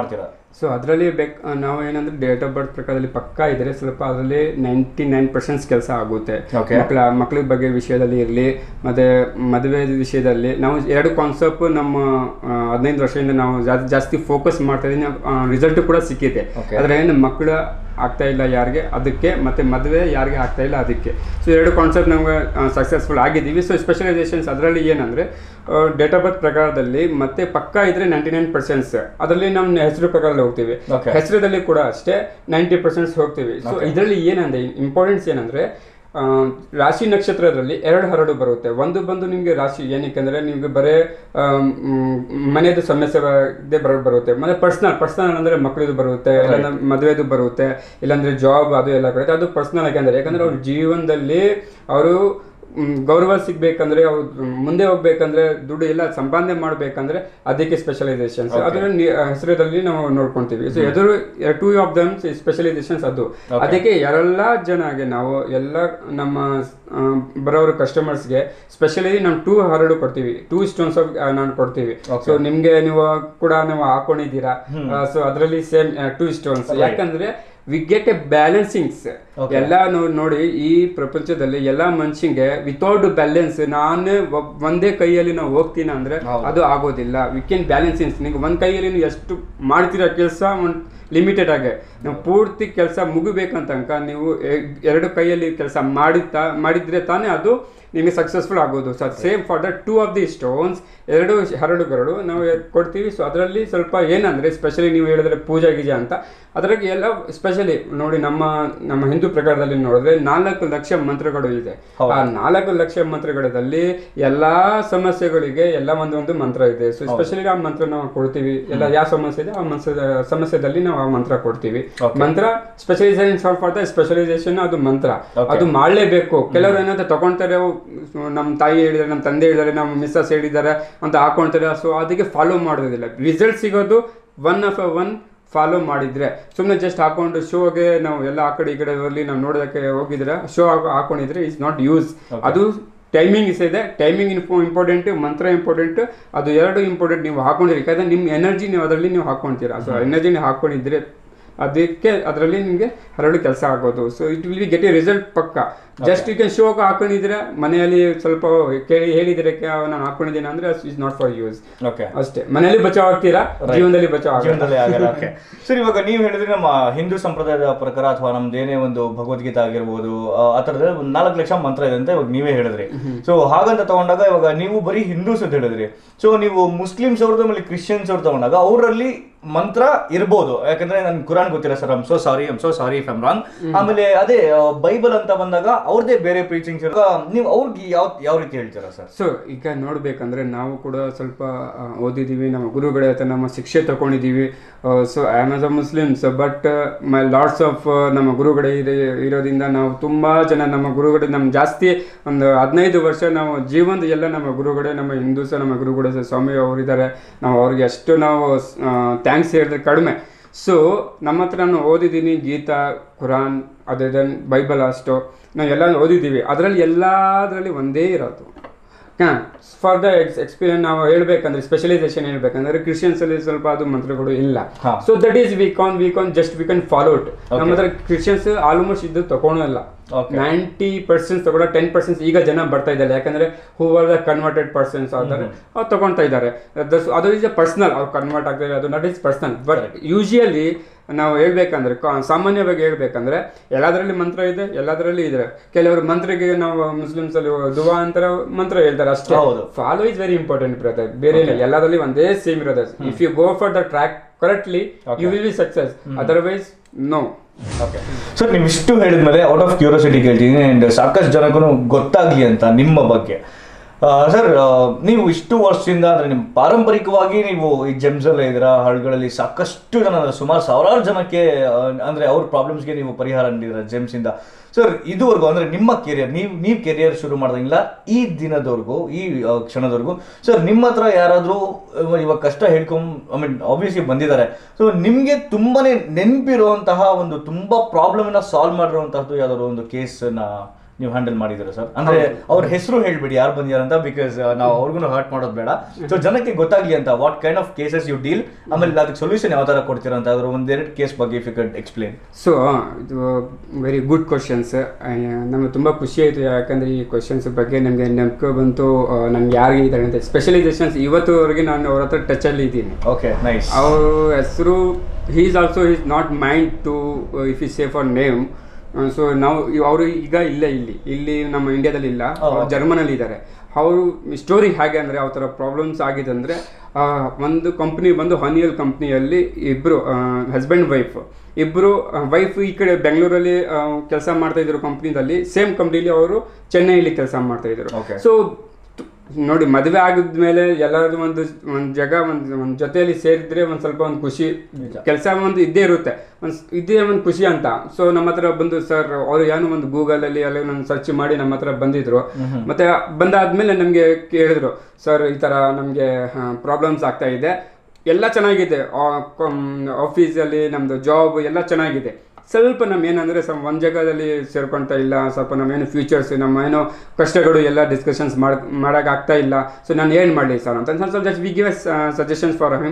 ಸೊ ಅದರಲ್ಲಿ ಬೇಕು ನಾವು ಏನಂದ್ರೆ ಡೇಟ್ ಆಫ್ ಬರ್ತ್ ಪ್ರಕಾರದಲ್ಲಿ ಪಕ್ಕಾ ಇದ್ರೆ ಸ್ವಲ್ಪ ಅದರಲ್ಲಿ ನೈಂಟಿ ನೈನ್ ಪರ್ಸೆಂಟ್ಸ್ ಕೆಲಸ ಆಗುತ್ತೆ Okay. ಮಕ್ಕಳ ಮಕ್ಕಳ ಬಗ್ಗೆ ವಿಷಯದಲ್ಲಿ ಇರಲಿ ಮತ್ತೆ ಮದುವೆ ವಿಷಯದಲ್ಲಿ ನಾವು ಎರಡು ಕಾನ್ಸೆಪ್ಟ್ ನಮ್ಮ ಆ, ಹದಿನೈದು ವರ್ಷದಿಂದ ನಾವು ಜಾ- ಜಾಸ್ತಿ ಫೋಕಸ್ ಮಾಡ್ತಾ ಇದೀನಿ ರಿಸಲ್ಟ್ ಕೂಡ ಸಿಕ್ಕಿದೆ Okay. ಆದ್ರೆ ಏನು ಮಕ್ಕಳು ಆಗ್ತಾ ಇಲ್ಲ ಯಾರಿಗೆ ಅದಕ್ಕೆ ಮತ್ತೆ ಮದುವೆ ಯಾರಿಗೆ ಆಗ್ತಾ ಇಲ್ಲ ಅದಕ್ಕೆ ಸೊ ಎರಡು ಕಾನ್ಸೆಪ್ಟ್ ನಮ್ಗೆ ಸಕ್ಸಸ್ಫುಲ್ ಆಗಿದ್ದೀವಿ ಸೊ ಸ್ಪೆಷಲೈಸೇಷನ್ಸ್ ಅದರಲ್ಲಿ ಏನಂದ್ರೆ ಡೇಟ್ ಆಫ್ ಬರ್ತ್ ಪ್ರಕಾರದಲ್ಲಿ ಮತ್ತೆ ಪಕ್ಕಾ ಇದ್ರೆ ನೈಂಟಿ ನೈನ್ ಪರ್ಸೆಂಟ್ಸ್ ಅದರಲ್ಲಿ ನಮ್ಮ ಹೆಸರು ಪ್ರಕಾರದಲ್ಲಿ ಹೋಗ್ತೀವಿ Okay. ಹೆಸರದಲ್ಲಿ ಕೂಡ ಅಷ್ಟೇ ನೈಂಟಿ ಪರ್ಸೆಂಟ್ಸ್ ಹೋಗ್ತೀವಿ ಸೊ ಇದರಲ್ಲಿ ಏನಂದ್ರೆ ಇಂಪಾರ್ಟೆನ್ಸ್ ಏನಂದ್ರೆ ಆ, ರಾಶಿ ನಕ್ಷತ್ರದಲ್ಲಿ ಎರಡು ಹರಡು ಬರುತ್ತೆ ಒಂದು ಬಂದು ನಿಮಗೆ ರಾಶಿ ಏನಕ್ಕೆ ಅಂದ್ರೆ ನಿಮಗೆ ಬರೇ ಆಮ್, ಮ್, ಮನೆಯದು ಸಮಸ್ಯೆ ಬರ ಬರುತ್ತೆ ಮತ್ತೆ ಪರ್ಸನಲ್ ಪರ್ಸನಲ್ ಅಂದ್ರೆ ಮಕ್ಕಳದು ಬರುತ್ತೆ ಇಲ್ಲಾಂದ್ರೆ ಮದುವೆದು ಬರುತ್ತೆ ಇಲ್ಲಾಂದ್ರೆ ಜಾಬ್ ಅದು ಎಲ್ಲ ಬರುತ್ತೆ ಅದು ಪರ್ಸನಲ್ ಯಾಕಂದ್ರೆ ಯಾಕಂದ್ರೆ ಅವ್ರ ಜೀವನದಲ್ಲಿ ಅವರು ಮ್, ಗೌರವ ಸಿಗ್ಬೇಕಂದ್ರೆ ಅವ್ರು ಮುಂದೆ ಹೋಗ್ಬೇಕಂದ್ರೆ ದುಡ್ಡು ಎಲ್ಲ ಸಂಪಾದನೆ ಮಾಡ್ಬೇಕಂದ್ರೆ ಅದಕ್ಕೆ ಸ್ಪೆಷಲೈಸೇಷನ್ಸ್ ಅದರ ಹೆಸರಲ್ಲಿ ನಾವು ನೋಡ್ಕೊಂತೀವಿ ಸೊ ಎದುರು ಟೂ ಆಫ್ ದಮ್ ಸ್ಪೆಷಲೈಸೇಷನ್ಸ್ ಅದು ಅದಕ್ಕೆ ಎಲ್ಲ ಜನಗೆ ನಾವು ಎಲ್ಲ ನಮ್ಮ ಆ, ಬರೋರು ಕಸ್ಟಮರ್ಸ್ಗೆ ಸ್ಪೆಷಲಿ ನಾವು ಟೂ ಹರಡು ಕೊಡ್ತೀವಿ ಟೂ ಸ್ಟೋನ್ಸ್ ಆಫ್ ನಾನು ಕೊಡ್ತೀವಿ ಸೊ ನಿಮ್ಗೆ ನೀವು ಕೂಡ ನೀವು ಹಾಕೊಂಡಿದ್ದೀರಾ ಸೊ ಅದರಲ್ಲಿ ಸೇಮ್ ಟೂ ಸ್ಟೋನ್ಸ್ ಯಾಕಂದ್ರೆ ವಿ ಗೆಟ್ ಎ ಬ್ಯಾಲೆನ್ಸಿಂಗ್ಸ್ ಎಲ್ಲ ನೋ- ನೋಡಿ ಈ ಪ್ರಪಂಚದಲ್ಲಿ ಎಲ್ಲ ಮನುಷ್ಯಂಗೆ ವಿತೌಟ್ ಬ್ಯಾಲೆನ್ಸ್ ನಾನೇ ಒಬ್- ಒಂದೇ ಕೈಯಲ್ಲಿ ನಾವು ಹೋಗ್ತೀನಿ ಅಂದ್ರೆ ಅದು ಆಗೋದಿಲ್ಲ ವಿ ಕ್ಯಾನ್ ಬ್ಯಾಲೆನ್ಸಿಂಗ್ಸ್ ನೀವು ಒಂದ್ ಕೈಯಲ್ಲಿ ನೀವು ಎಷ್ಟು ಮಾಡ್ತೀರಾ ಕೆಲಸ ಒಂದು ಲಿಮಿಟೆಡ್ ಆಗಿ ನಾವು ಪೂರ್ತಿ ಕೆಲಸ ಮುಗಿಬೇಕಂತ ತನಕ ನೀವು ಎ- ಎರಡು ಕೈಯಲ್ಲಿ ಕೆಲಸ ಮಾಡಿತಾ ಮಾಡಿದ್ರೆ ತಾನೇ ಅದು ನಿಮಗೆ ಸಕ್ಸಸ್ಫುಲ್ ಆಗೋದು so same for the two of the stones ಎರಡು ಹರಡುಗಳು ನಾವು ಕೊಡ್ತೀವಿ ಸೊ ಅದರಲ್ಲಿ ಸ್ವಲ್ಪ ಏನಂದ್ರೆ ಸ್ಪೆಷಲಿ ನೀವು ಹೇಳಿದ್ರೆ ಪೂಜಾ ಗೀಜಾ ಅಂತ ಅದ್ರಾಗೆ ಎಲ್ಲ ಸ್ಪೆಷಲಿ ನೋಡಿ ನಮ್ಮ ನಮ್ಮ ಹಿಂದೂ ಪ್ರಕಾರದಲ್ಲಿ ನೋಡಿದ್ರೆ ನಾಲ್ಕು ಲಕ್ಷ ಮಂತ್ರಗಳು ಇದೆ ಆ ನಾಲ್ಕು ಲಕ್ಷ ಮಂತ್ರಗಳಲ್ಲಿ ಎಲ್ಲಾ ಸಮಸ್ಯೆಗಳಿಗೆ ಎಲ್ಲ ಒಂದೊಂದು ಮಂತ್ರ ಇದೆ ಸೊ ಸ್ಪೆಷಲಿ ಆ ಮಂತ್ರ ನಾವು ಕೊಡ್ತೀವಿ ಎಲ್ಲ ಯಾವ ಸಮಸ್ಯೆ ಇದೆ ಆ ಮಂತ್ರ ಸಮಸ್ಯೆದಲ್ಲಿ ನಾವು ಆ ಮಂತ್ರ ಕೊಡ್ತೀವಿ ಮಂತ್ರ specialisation solve for the specialisation ಅದು ಮಂತ್ರ ಅದು ಮಾಡಲೇಬೇಕು ಕೆಲವರು ಏನಾದ್ರೆ ತಗೊಂತಾರೆ ಅವು ನಮ್ಮ ತಾಯಿ ಹೇಳಿದ್ದಾರೆ ನಮ್ಮ ತಂದೆ ಹೇಳಿದ್ದಾರೆ ನಮ್ಮ ಮಿಸ್ಸಸ್ ಹೇಳಿದ್ದಾರೆ ಅಂತ ಹಾಕೊಳ್ತಾರೆ ಸೊ ಅದಕ್ಕೆ ಫಾಲೋ ಮಾಡೋದಿಲ್ಲ ರಿಸಲ್ಟ್ ಸಿಗೋದು ಒನ್ ಆಫ್ ಒನ್ ಫಾಲೋ ಮಾಡಿದ್ರೆ ಸುಮ್ಮನೆ ಜಸ್ಟ್ ಹಾಕೊಂಡು ಶೋಗೆ ನಾವು ಎಲ್ಲ ಆ ಕಡೆ ಈ ಕಡೆ ಹೋಗ್ಲಿ ನಾವು ನೋಡೋದಕ್ಕೆ ಹೋಗಿದ್ರೆ ಶೋ ಹಾಕೊಂಡಿದ್ರೆ ಇಸ್ ನಾಟ್ ಯೂಸ್ ಅದು ಟೈಮಿಂಗ್ ಇದೆ ಟೈಮಿಂಗ್ ಇಂಪಾರ್ಟೆಂಟ್ ಮಂತ್ರ ಇಂಪಾರ್ಟೆಂಟ್ ಅದು ಎರಡು ಇಂಪಾರ್ಟೆಂಟ್ ನೀವು ಹಾಕೊಂಡಿರಿ ಯಾಕಂದ್ರೆ ನಿಮ್ಮ ಎನರ್ಜಿ ನೀವು ಅದರಲ್ಲಿ ನೀವು ಹಾಕೊಂತೀರಾ ಸೊ ಎನರ್ಜಿ ನೀವು ಹಾಕೊಂಡಿದ್ರೆ ಅದಕ್ಕೆ ಅದರಲ್ಲಿ ನಿಮಗೆ ಹರಡು ಕೆಲಸ ಆಗೋದು so it will be get a result ಪಕ್ಕ ಜಸ್ಟ್ ಯು ಕ್ಯಾನ್ ಶೋ ಹಾಕೊಂಡಿದ್ರೆ ಮನೆಯಲ್ಲಿ ಸ್ವಲ್ಪ ಕೇಳಿ ಹೇಳಿದ್ರೆ ನಾನು ಹಾಕೊಂಡಿದ್ದೀನಿ ಅಂದ್ರೆ is not for use okay ಅಷ್ಟೇ ಮನೆಯಲ್ಲಿ ಬಚಾವ್ ಆಗ್ತೀರಾ ಜೀವನದಲ್ಲಿ ಬಚಾವ್ ಆಗಲ್ಲ ಜೀವನದಲ್ಲಿ ಆಗಲ್ಲ ಓಕೆ ಸರ್ ಇವಾಗ ನೀವು ಹೇಳಿದ್ರೆ ನಮ್ಮ ಹಿಂದೂ ಸಂಪ್ರದಾಯದ ಪ್ರಕಾರ ಅಥವಾ ನಮ್ದು ಏನೇ ಒಂದು ಭಗವದ್ಗೀತೆ ಆಗಿರ್ಬೋದು ಆ, ಆ ಥರದ ಒಂದು ನಾಲ್ಕು ಲಕ್ಷ ಮಂತ್ರ ಇದೆ ಅಂತ ಇವಾಗ ನೀವೇ ಹೇಳಿದ್ರಿ ಸೊ ಹಾಗಂತ ತಗೊಂಡಾಗ ಇವಾಗ ನೀವು ಬರೀ ಹಿಂದೂಸ್ ಅಂತ ಹೇಳಿದ್ರಿ ಸೊ ನೀವು ಮುಸ್ಲಿಮ್ಸ್ ಅವ್ರದ್ದು ಆಮೇಲೆ ಕ್ರಿಶ್ಚಿಯನ್ಸ್ ಅವ್ರು ತಗೊಂಡಾಗ ಅವರಲ್ಲಿ ಮಂತ್ರ ಇರ್ಬೋದು ಯಾಕಂದ್ರೆ ನನ್ ಕುರಾನ್ ಗೊತ್ತಿಲ್ಲ sir I'm so sorry I'm so sorry if I'm wrong ಆಮೇಲೆ ಅದೇ ಬೈಬಲ್ ಅಂತ ಬಂದಾಗ ಅವ್ರದೇ ಬೇರೆ ಪ್ರೀಚಿಂಗ್ಸ್ ಇರೋ ನೀವು ಅವ್ರಿಗೆ ಯಾವ ಯಾವ ರೀತಿ ಹೇಳ್ತೀರಾ ಸರ್ ಸೊ ಈಗ ನೋಡ್ಬೇಕಂದ್ರೆ ನಾವು ಕೂಡ ಸ್ವಲ್ಪ ಆ, ಓದಿದೀವಿ ನಮ್ಮ ಗುರುಗಳ ಹತ್ರ ನಮ್ಮ ಶಿಕ್ಷೆ ತಗೊಂಡಿದ್ದೀವಿ so I am a Muslims but my lots of ನಮ್ಮ ಗುರುಗಳ ಇರ- ಇರೋದ್ರಿಂದ ನಾವು ತುಂಬಾ ಜನ ನಮ್ಮ ಗುರುಗಳು ನಮ್ಮ ಜಾಸ್ತಿ ಒಂದು ಹದಿನೈದು ವರ್ಷ ನಾವು ಜೀವನದ ಎಲ್ಲ ನಮ್ಮ ಗುರುಗಳೇ ನಮ್ಮ ಹಿಂದೂಸ ನಮ್ಮ ಗುರುಗಳು ಸ್ವಾಮಿ ಅವರಿದ್ದಾರೆ ನಾವು ಅವ್ರಿಗೆ ಎಷ್ಟು ನಾವು ಥ್ಯಾಂಕ್ಸ್ ಹೇಳಿದ್ರೆ ಕಡಿಮೆ ಸೊ ನಮ್ಮ ಹತ್ರ ನಾನು ಓದಿದ್ದೀನಿ ಗೀತಾ ಕುರಾನ್ ಅದೇ ದೆನ್ ಬೈಬಲ್ ಅಷ್ಟು ನಾವು ಎಲ್ಲ ಓದಿದ್ದೀವಿ ಅದರಲ್ಲಿ ಎಲ್ಲದರಲ್ಲಿ ಒಂದೇ ಇರೋದು ಹಾಂ ಫಾರ್ ದ ಎಕ್ಸ್ ಎಕ್ಸ್ಪೀರಿಯನ್ಸ್ ನಾವು ಹೇಳ್ಬೇಕಂದ್ರೆ ಸ್ಪೆಷಲೈಸೇಷನ್ ಹೇಳ್ಬೇಕಂದ್ರೆ ಕ್ರಿಶ್ಚಿಯನ್ಸ್ ಅಲ್ಲಿ ಸ್ವಲ್ಪ ಅದು ಮಂತ್ರಗಳು ಇಲ್ಲ ಹಾ. So that is we con we con just we can follow it ನಮ್ಮ ಹತ್ರ ಕ್ರಿಶ್ಚಿಯನ್ಸ್ ಆಲ್ಮೋಸ್ಟ್ ಇದು ತಗೊಳಲ್ಲ Okay. ನೈಂಟಿ ಪರ್ಸೆಂಟ್ ತಗೊಳ್ಳೋ ಟೆನ್ ಪರ್ಸೆಂಟ್ ಈಗ ಜನ ಬರ್ತಾ ಇದ್ದಾರೆ ಯಾಕಂದ್ರೆ who are the converted persons ಆದರೆ ಅವ್ರು ತಗೊಳ್ತಾ ಇದ್ದಾರೆ ದಸ್- ಅದು ಇಸ್ ಪರ್ಸನಲ್ ಅವ್ರು ಕನ್ವರ್ಟ್ ಆಗ್ತಾರೆ ಅದು not is personal but usually ನಾವು ಹೇಳ್ಬೇಕಂದ್ರೆ ಕಾ- ಸಾಮಾನ್ಯವಾಗಿ ಹೇಳ್ಬೇಕಂದ್ರೆ ಎಲ್ಲದರಲ್ಲಿ ಮಂತ್ರ ಇದೆ ಎಲ್ಲದರಲ್ಲಿ ಇದೆ ಕೆಲವರು ಮಂತ್ರಗೆ ನಾವು ಮುಸ್ಲಿಮ್ಸ್ ಅಲ್ಲಿ ದುವಾ ಅಂತಾರೆ ಮಂತ್ರ ಹೇಳ್ತಾರೆ ಅಷ್ಟೇ ಹೌದು. Follow is very important brother ಬೇರೆ ಇಲ್ಲ ಎಲ್ಲದರಲ್ಲಿ ಒಂದೇ ಸೇಮ್ ಇರೋದು if you go for the track correctly you will be success otherwise no okay sir ನೀವು ಇಷ್ಟು ಹೇಳಿದ್ಮೇಲೆ ಔಟ್ ಆಫ್ ಕ್ಯೂರಿಯಾಸಿಟಿ ಕೇಳ್ತೀನಿ ಆ್ಯಂಡ್ ಸಾಕಷ್ಟು ಜನಕ್ಕೂ ಗೊತ್ತಾಗ್ಲಿ ಅಂತ ನಿಮ್ಮ ಬಗ್ಗೆ ಸರ್ ನೀವು ಇಷ್ಟು ವರ್ಷದಿಂದ ಅಂದ್ರೆ ನಿಮ್ಮ ಪಾರಂಪರಿಕವಾಗಿ ನೀವು ಈ ಜೆಮ್ಸಲ್ಲೇ ಇದ್ದೀರಾ ಹಳ್ಳಿಗಳಲ್ಲಿ ಸಾಕಷ್ಟು ಜನ ಅಂದ್ರೆ ಸುಮಾರು ಸಾವಿರಾರು ಜನಕ್ಕೆ ಆ, ಅಂದ್ರೆ ಅವ್ರ ಪ್ರಾಬ್ಲಮ್ಸ್ಗೆ ನೀವು ಪರಿಹಾರ ನೀಡಿದ್ರ ಜೆಮ್ಸ್ ಇಂದ ಸರ್ ಇದುವರೆಗೂ ಅಂದ್ರೆ ನಿಮ್ಮ ಕೆರಿಯರ್ ನೀವು ನೀವು ಕೆರಿಯರ್ ಶುರು ಮಾಡ್ದಂಗಿಲ್ಲ ಈ ದಿನದವರೆಗೂ ಈ ಆ, ಕ್ಷಣದವರೆಗೂ ಸರ್ ನಿಮ್ಮ ಹತ್ರ ಯಾರಾದರೂ ಇವಾಗ ಕಷ್ಟ ಹೇಳ್ಕೊಂಡ್ ಐ ಮೀನ್ ಆಬ್ವಿಯಸ್ಲಿ ಬಂದಿದ್ದಾರೆ ಸೊ ನಿಮಗೆ ತುಂಬಾನೇ ನೆನಪಿರುವಂತಹ ಒಂದು ತುಂಬಾ ಪ್ರಾಬ್ಲಮ್ನ ಸಾಲ್ವ್ ಮಾಡಿರುವಂತಹದ್ದು ಯಾವ್ದಾದ್ರು ಒಂದು ಕೇಸನ್ನ ನೀವು ಹ್ಯಾಂಡಲ್ ಮಾಡಿದ್ದೀರಾ ಸರ್ ಅಂದ್ರೆ ಅವ್ರ ಹೆಸರು ಹೇಳ್ಬಿಡಿ ಯಾರು ಬಂದಿದ್ದಾರೆ ಅಂತ ಬಿಕಾಸ್ ನಾವು ಅವ್ರಿಗೂ ಹರ್ಟ್ ಮಾಡೋದು ಬೇಡ ಸೊ ಜನಕ್ಕೆ ಗೊತ್ತಾಗ್ಲಿ ಅಂತ what kind of cases you deal ಆಮೇಲೆ ಅದಕ್ಕೆ ಸೊಲ್ಯೂಷನ್ ಯಾವ ತರ ಕೊಡ್ತೀರಾ ಅಂತ ಅದ್ರ ಒಂದೆರಡು ಕೇಸ್ ಬಗ್ಗೆ if you could explain so ಇದು ವೆರಿ ಗುಡ್ ಕ್ವಶನ್ಸ್ ನಮಗೆ ತುಂಬ ಖುಷಿ ಆಯಿತು ಯಾಕಂದರೆ ಈ ಕ್ವಶನ್ಸ್ ಬಗ್ಗೆ ನಮಗೆ ನಂಬಿಕೆ ಬಂತು ನಮ್ಗೆ ಯಾರಿಗೆ ಇದ್ದಾರೆ ಅಂತ ಸ್ಪೆಷಲೈಸೇಷನ್ಸ್ ಇವತ್ತುವರೆಗೆ ನಾನು ಅವ್ರ ಹತ್ರ ಟಚಲ್ಲಿ ಇದ್ದೀನಿ ಓಕೆ ನೈಸ್ ಅವ್ರ ಹೆಸರು he is also is not mind to if is safe for name so ನಾವು ಅವರು ಈಗ ಇಲ್ಲ ಇಲ್ಲಿ ಇಲ್ಲಿ ನಮ್ಮ ಇಂಡಿಯಾದಲ್ಲಿ ಇಲ್ಲ Oh, ಅವ್ರು okay. ಜರ್ಮನಲ್ಲಿ ಇದ್ದಾರೆ ಅವರು ಸ್ಟೋರಿ ಹೇಗೆ ಅಂದರೆ ಯಾವ ಥರ ಪ್ರಾಬ್ಲಮ್ಸ್ ಆಗಿದೆ ಅಂದರೆ ಒಂದು ಕಂಪ್ನಿ ಬಂದು ಹನಿಯಲ್ ಕಂಪ್ನಿಯಲ್ಲಿ ಇಬ್ಬರು ಹಸ್ಬೆಂಡ್ ವೈಫ್ ಇಬ್ಬರು ವೈಫ್ ಈ ಕಡೆ ಬೆಂಗಳೂರಲ್ಲಿ ಕೆಲಸ ಮಾಡ್ತಾ ಇದ್ರು ಕಂಪ್ನಿದಲ್ಲಿ ಸೇಮ್ ಕಂಪ್ನಿಲಿ ಅವರು ಚೆನ್ನೈಲಿ ಕೆಲಸ ಮಾಡ್ತಾ ಇದ್ರು Okay. ಸೊ ನೋಡಿ ಮದುವೆ ಆಗಿದ್ಮೇಲೆ ಎಲ್ಲರದು ಒಂದು ಒಂದು ಜಾಗ ಒಂದು ಒಂದು ಜೊತೆಯಲ್ಲಿ ಸೇರಿದ್ರೆ ಒಂದು ಸ್ವಲ್ಪ ಒಂದು ಖುಷಿ ನಿಜ. ಕೆಲಸ ಒಂದು ಇದ್ದೇ ಇರುತ್ತೆ ಒಂದು ಇದೇ ಒಂದು ಖುಷಿ ಅಂತ ಸೊ ನಮ್ಮ ಹತ್ರ ಬಂದು ಸರ್ ಅವರು ಏನೋ ಒಂದು ಗೂಗಲಲ್ಲಿ ಅಲ್ಲಿ ನಾನು ಸರ್ಚ್ ಮಾಡಿ ನಮ್ಮ ಹತ್ರ ಬಂದಿದ್ರು ಮತ್ತೆ ಬಂದಾದ್ಮೇಲೆ ನಮಗೆ ಕೇಳಿದ್ರು ಸರ್ ಈ ಥರ ನಮಗೆ ಪ್ರಾಬ್ಲಮ್ಸ್ ಆಗ್ತಾ ಇದೆ ಎಲ್ಲ ಚೆನ್ನಾಗಿದೆ ಆಫೀಸಲ್ಲಿ ನಮ್ಮದು ಜಾಬ್ ಎಲ್ಲ ಚೆನ್ನಾಗಿದೆ ಸ್ವಲ್ಪ ನಮ್ಮ ಏನಂದರೆ ಸ್ವಲ್ಪ ಒಂದು ಜಾಗದಲ್ಲಿ ಸೇರ್ಕೊಳ್ತಾ ಇಲ್ಲ ಸ್ವಲ್ಪ ನಮ್ಮೇನು ಫ್ಯೂಚರ್ಸ್ ನಮ್ಮ ಏನೋ ಕಷ್ಟಗಳು ಎಲ್ಲ ಡಿಸ್ಕಷನ್ಸ್ ಮಾಡ್ ಮಾಡೋಕ್ಕಾಗ್ತಾ ಇಲ್ಲ ಸೊ ನಾನು ಏನು ಮಾಡಲಿ ಸರ್ ಅಂತ ನಾನು ಸ್ವಲ್ಪ just we give suggestions for him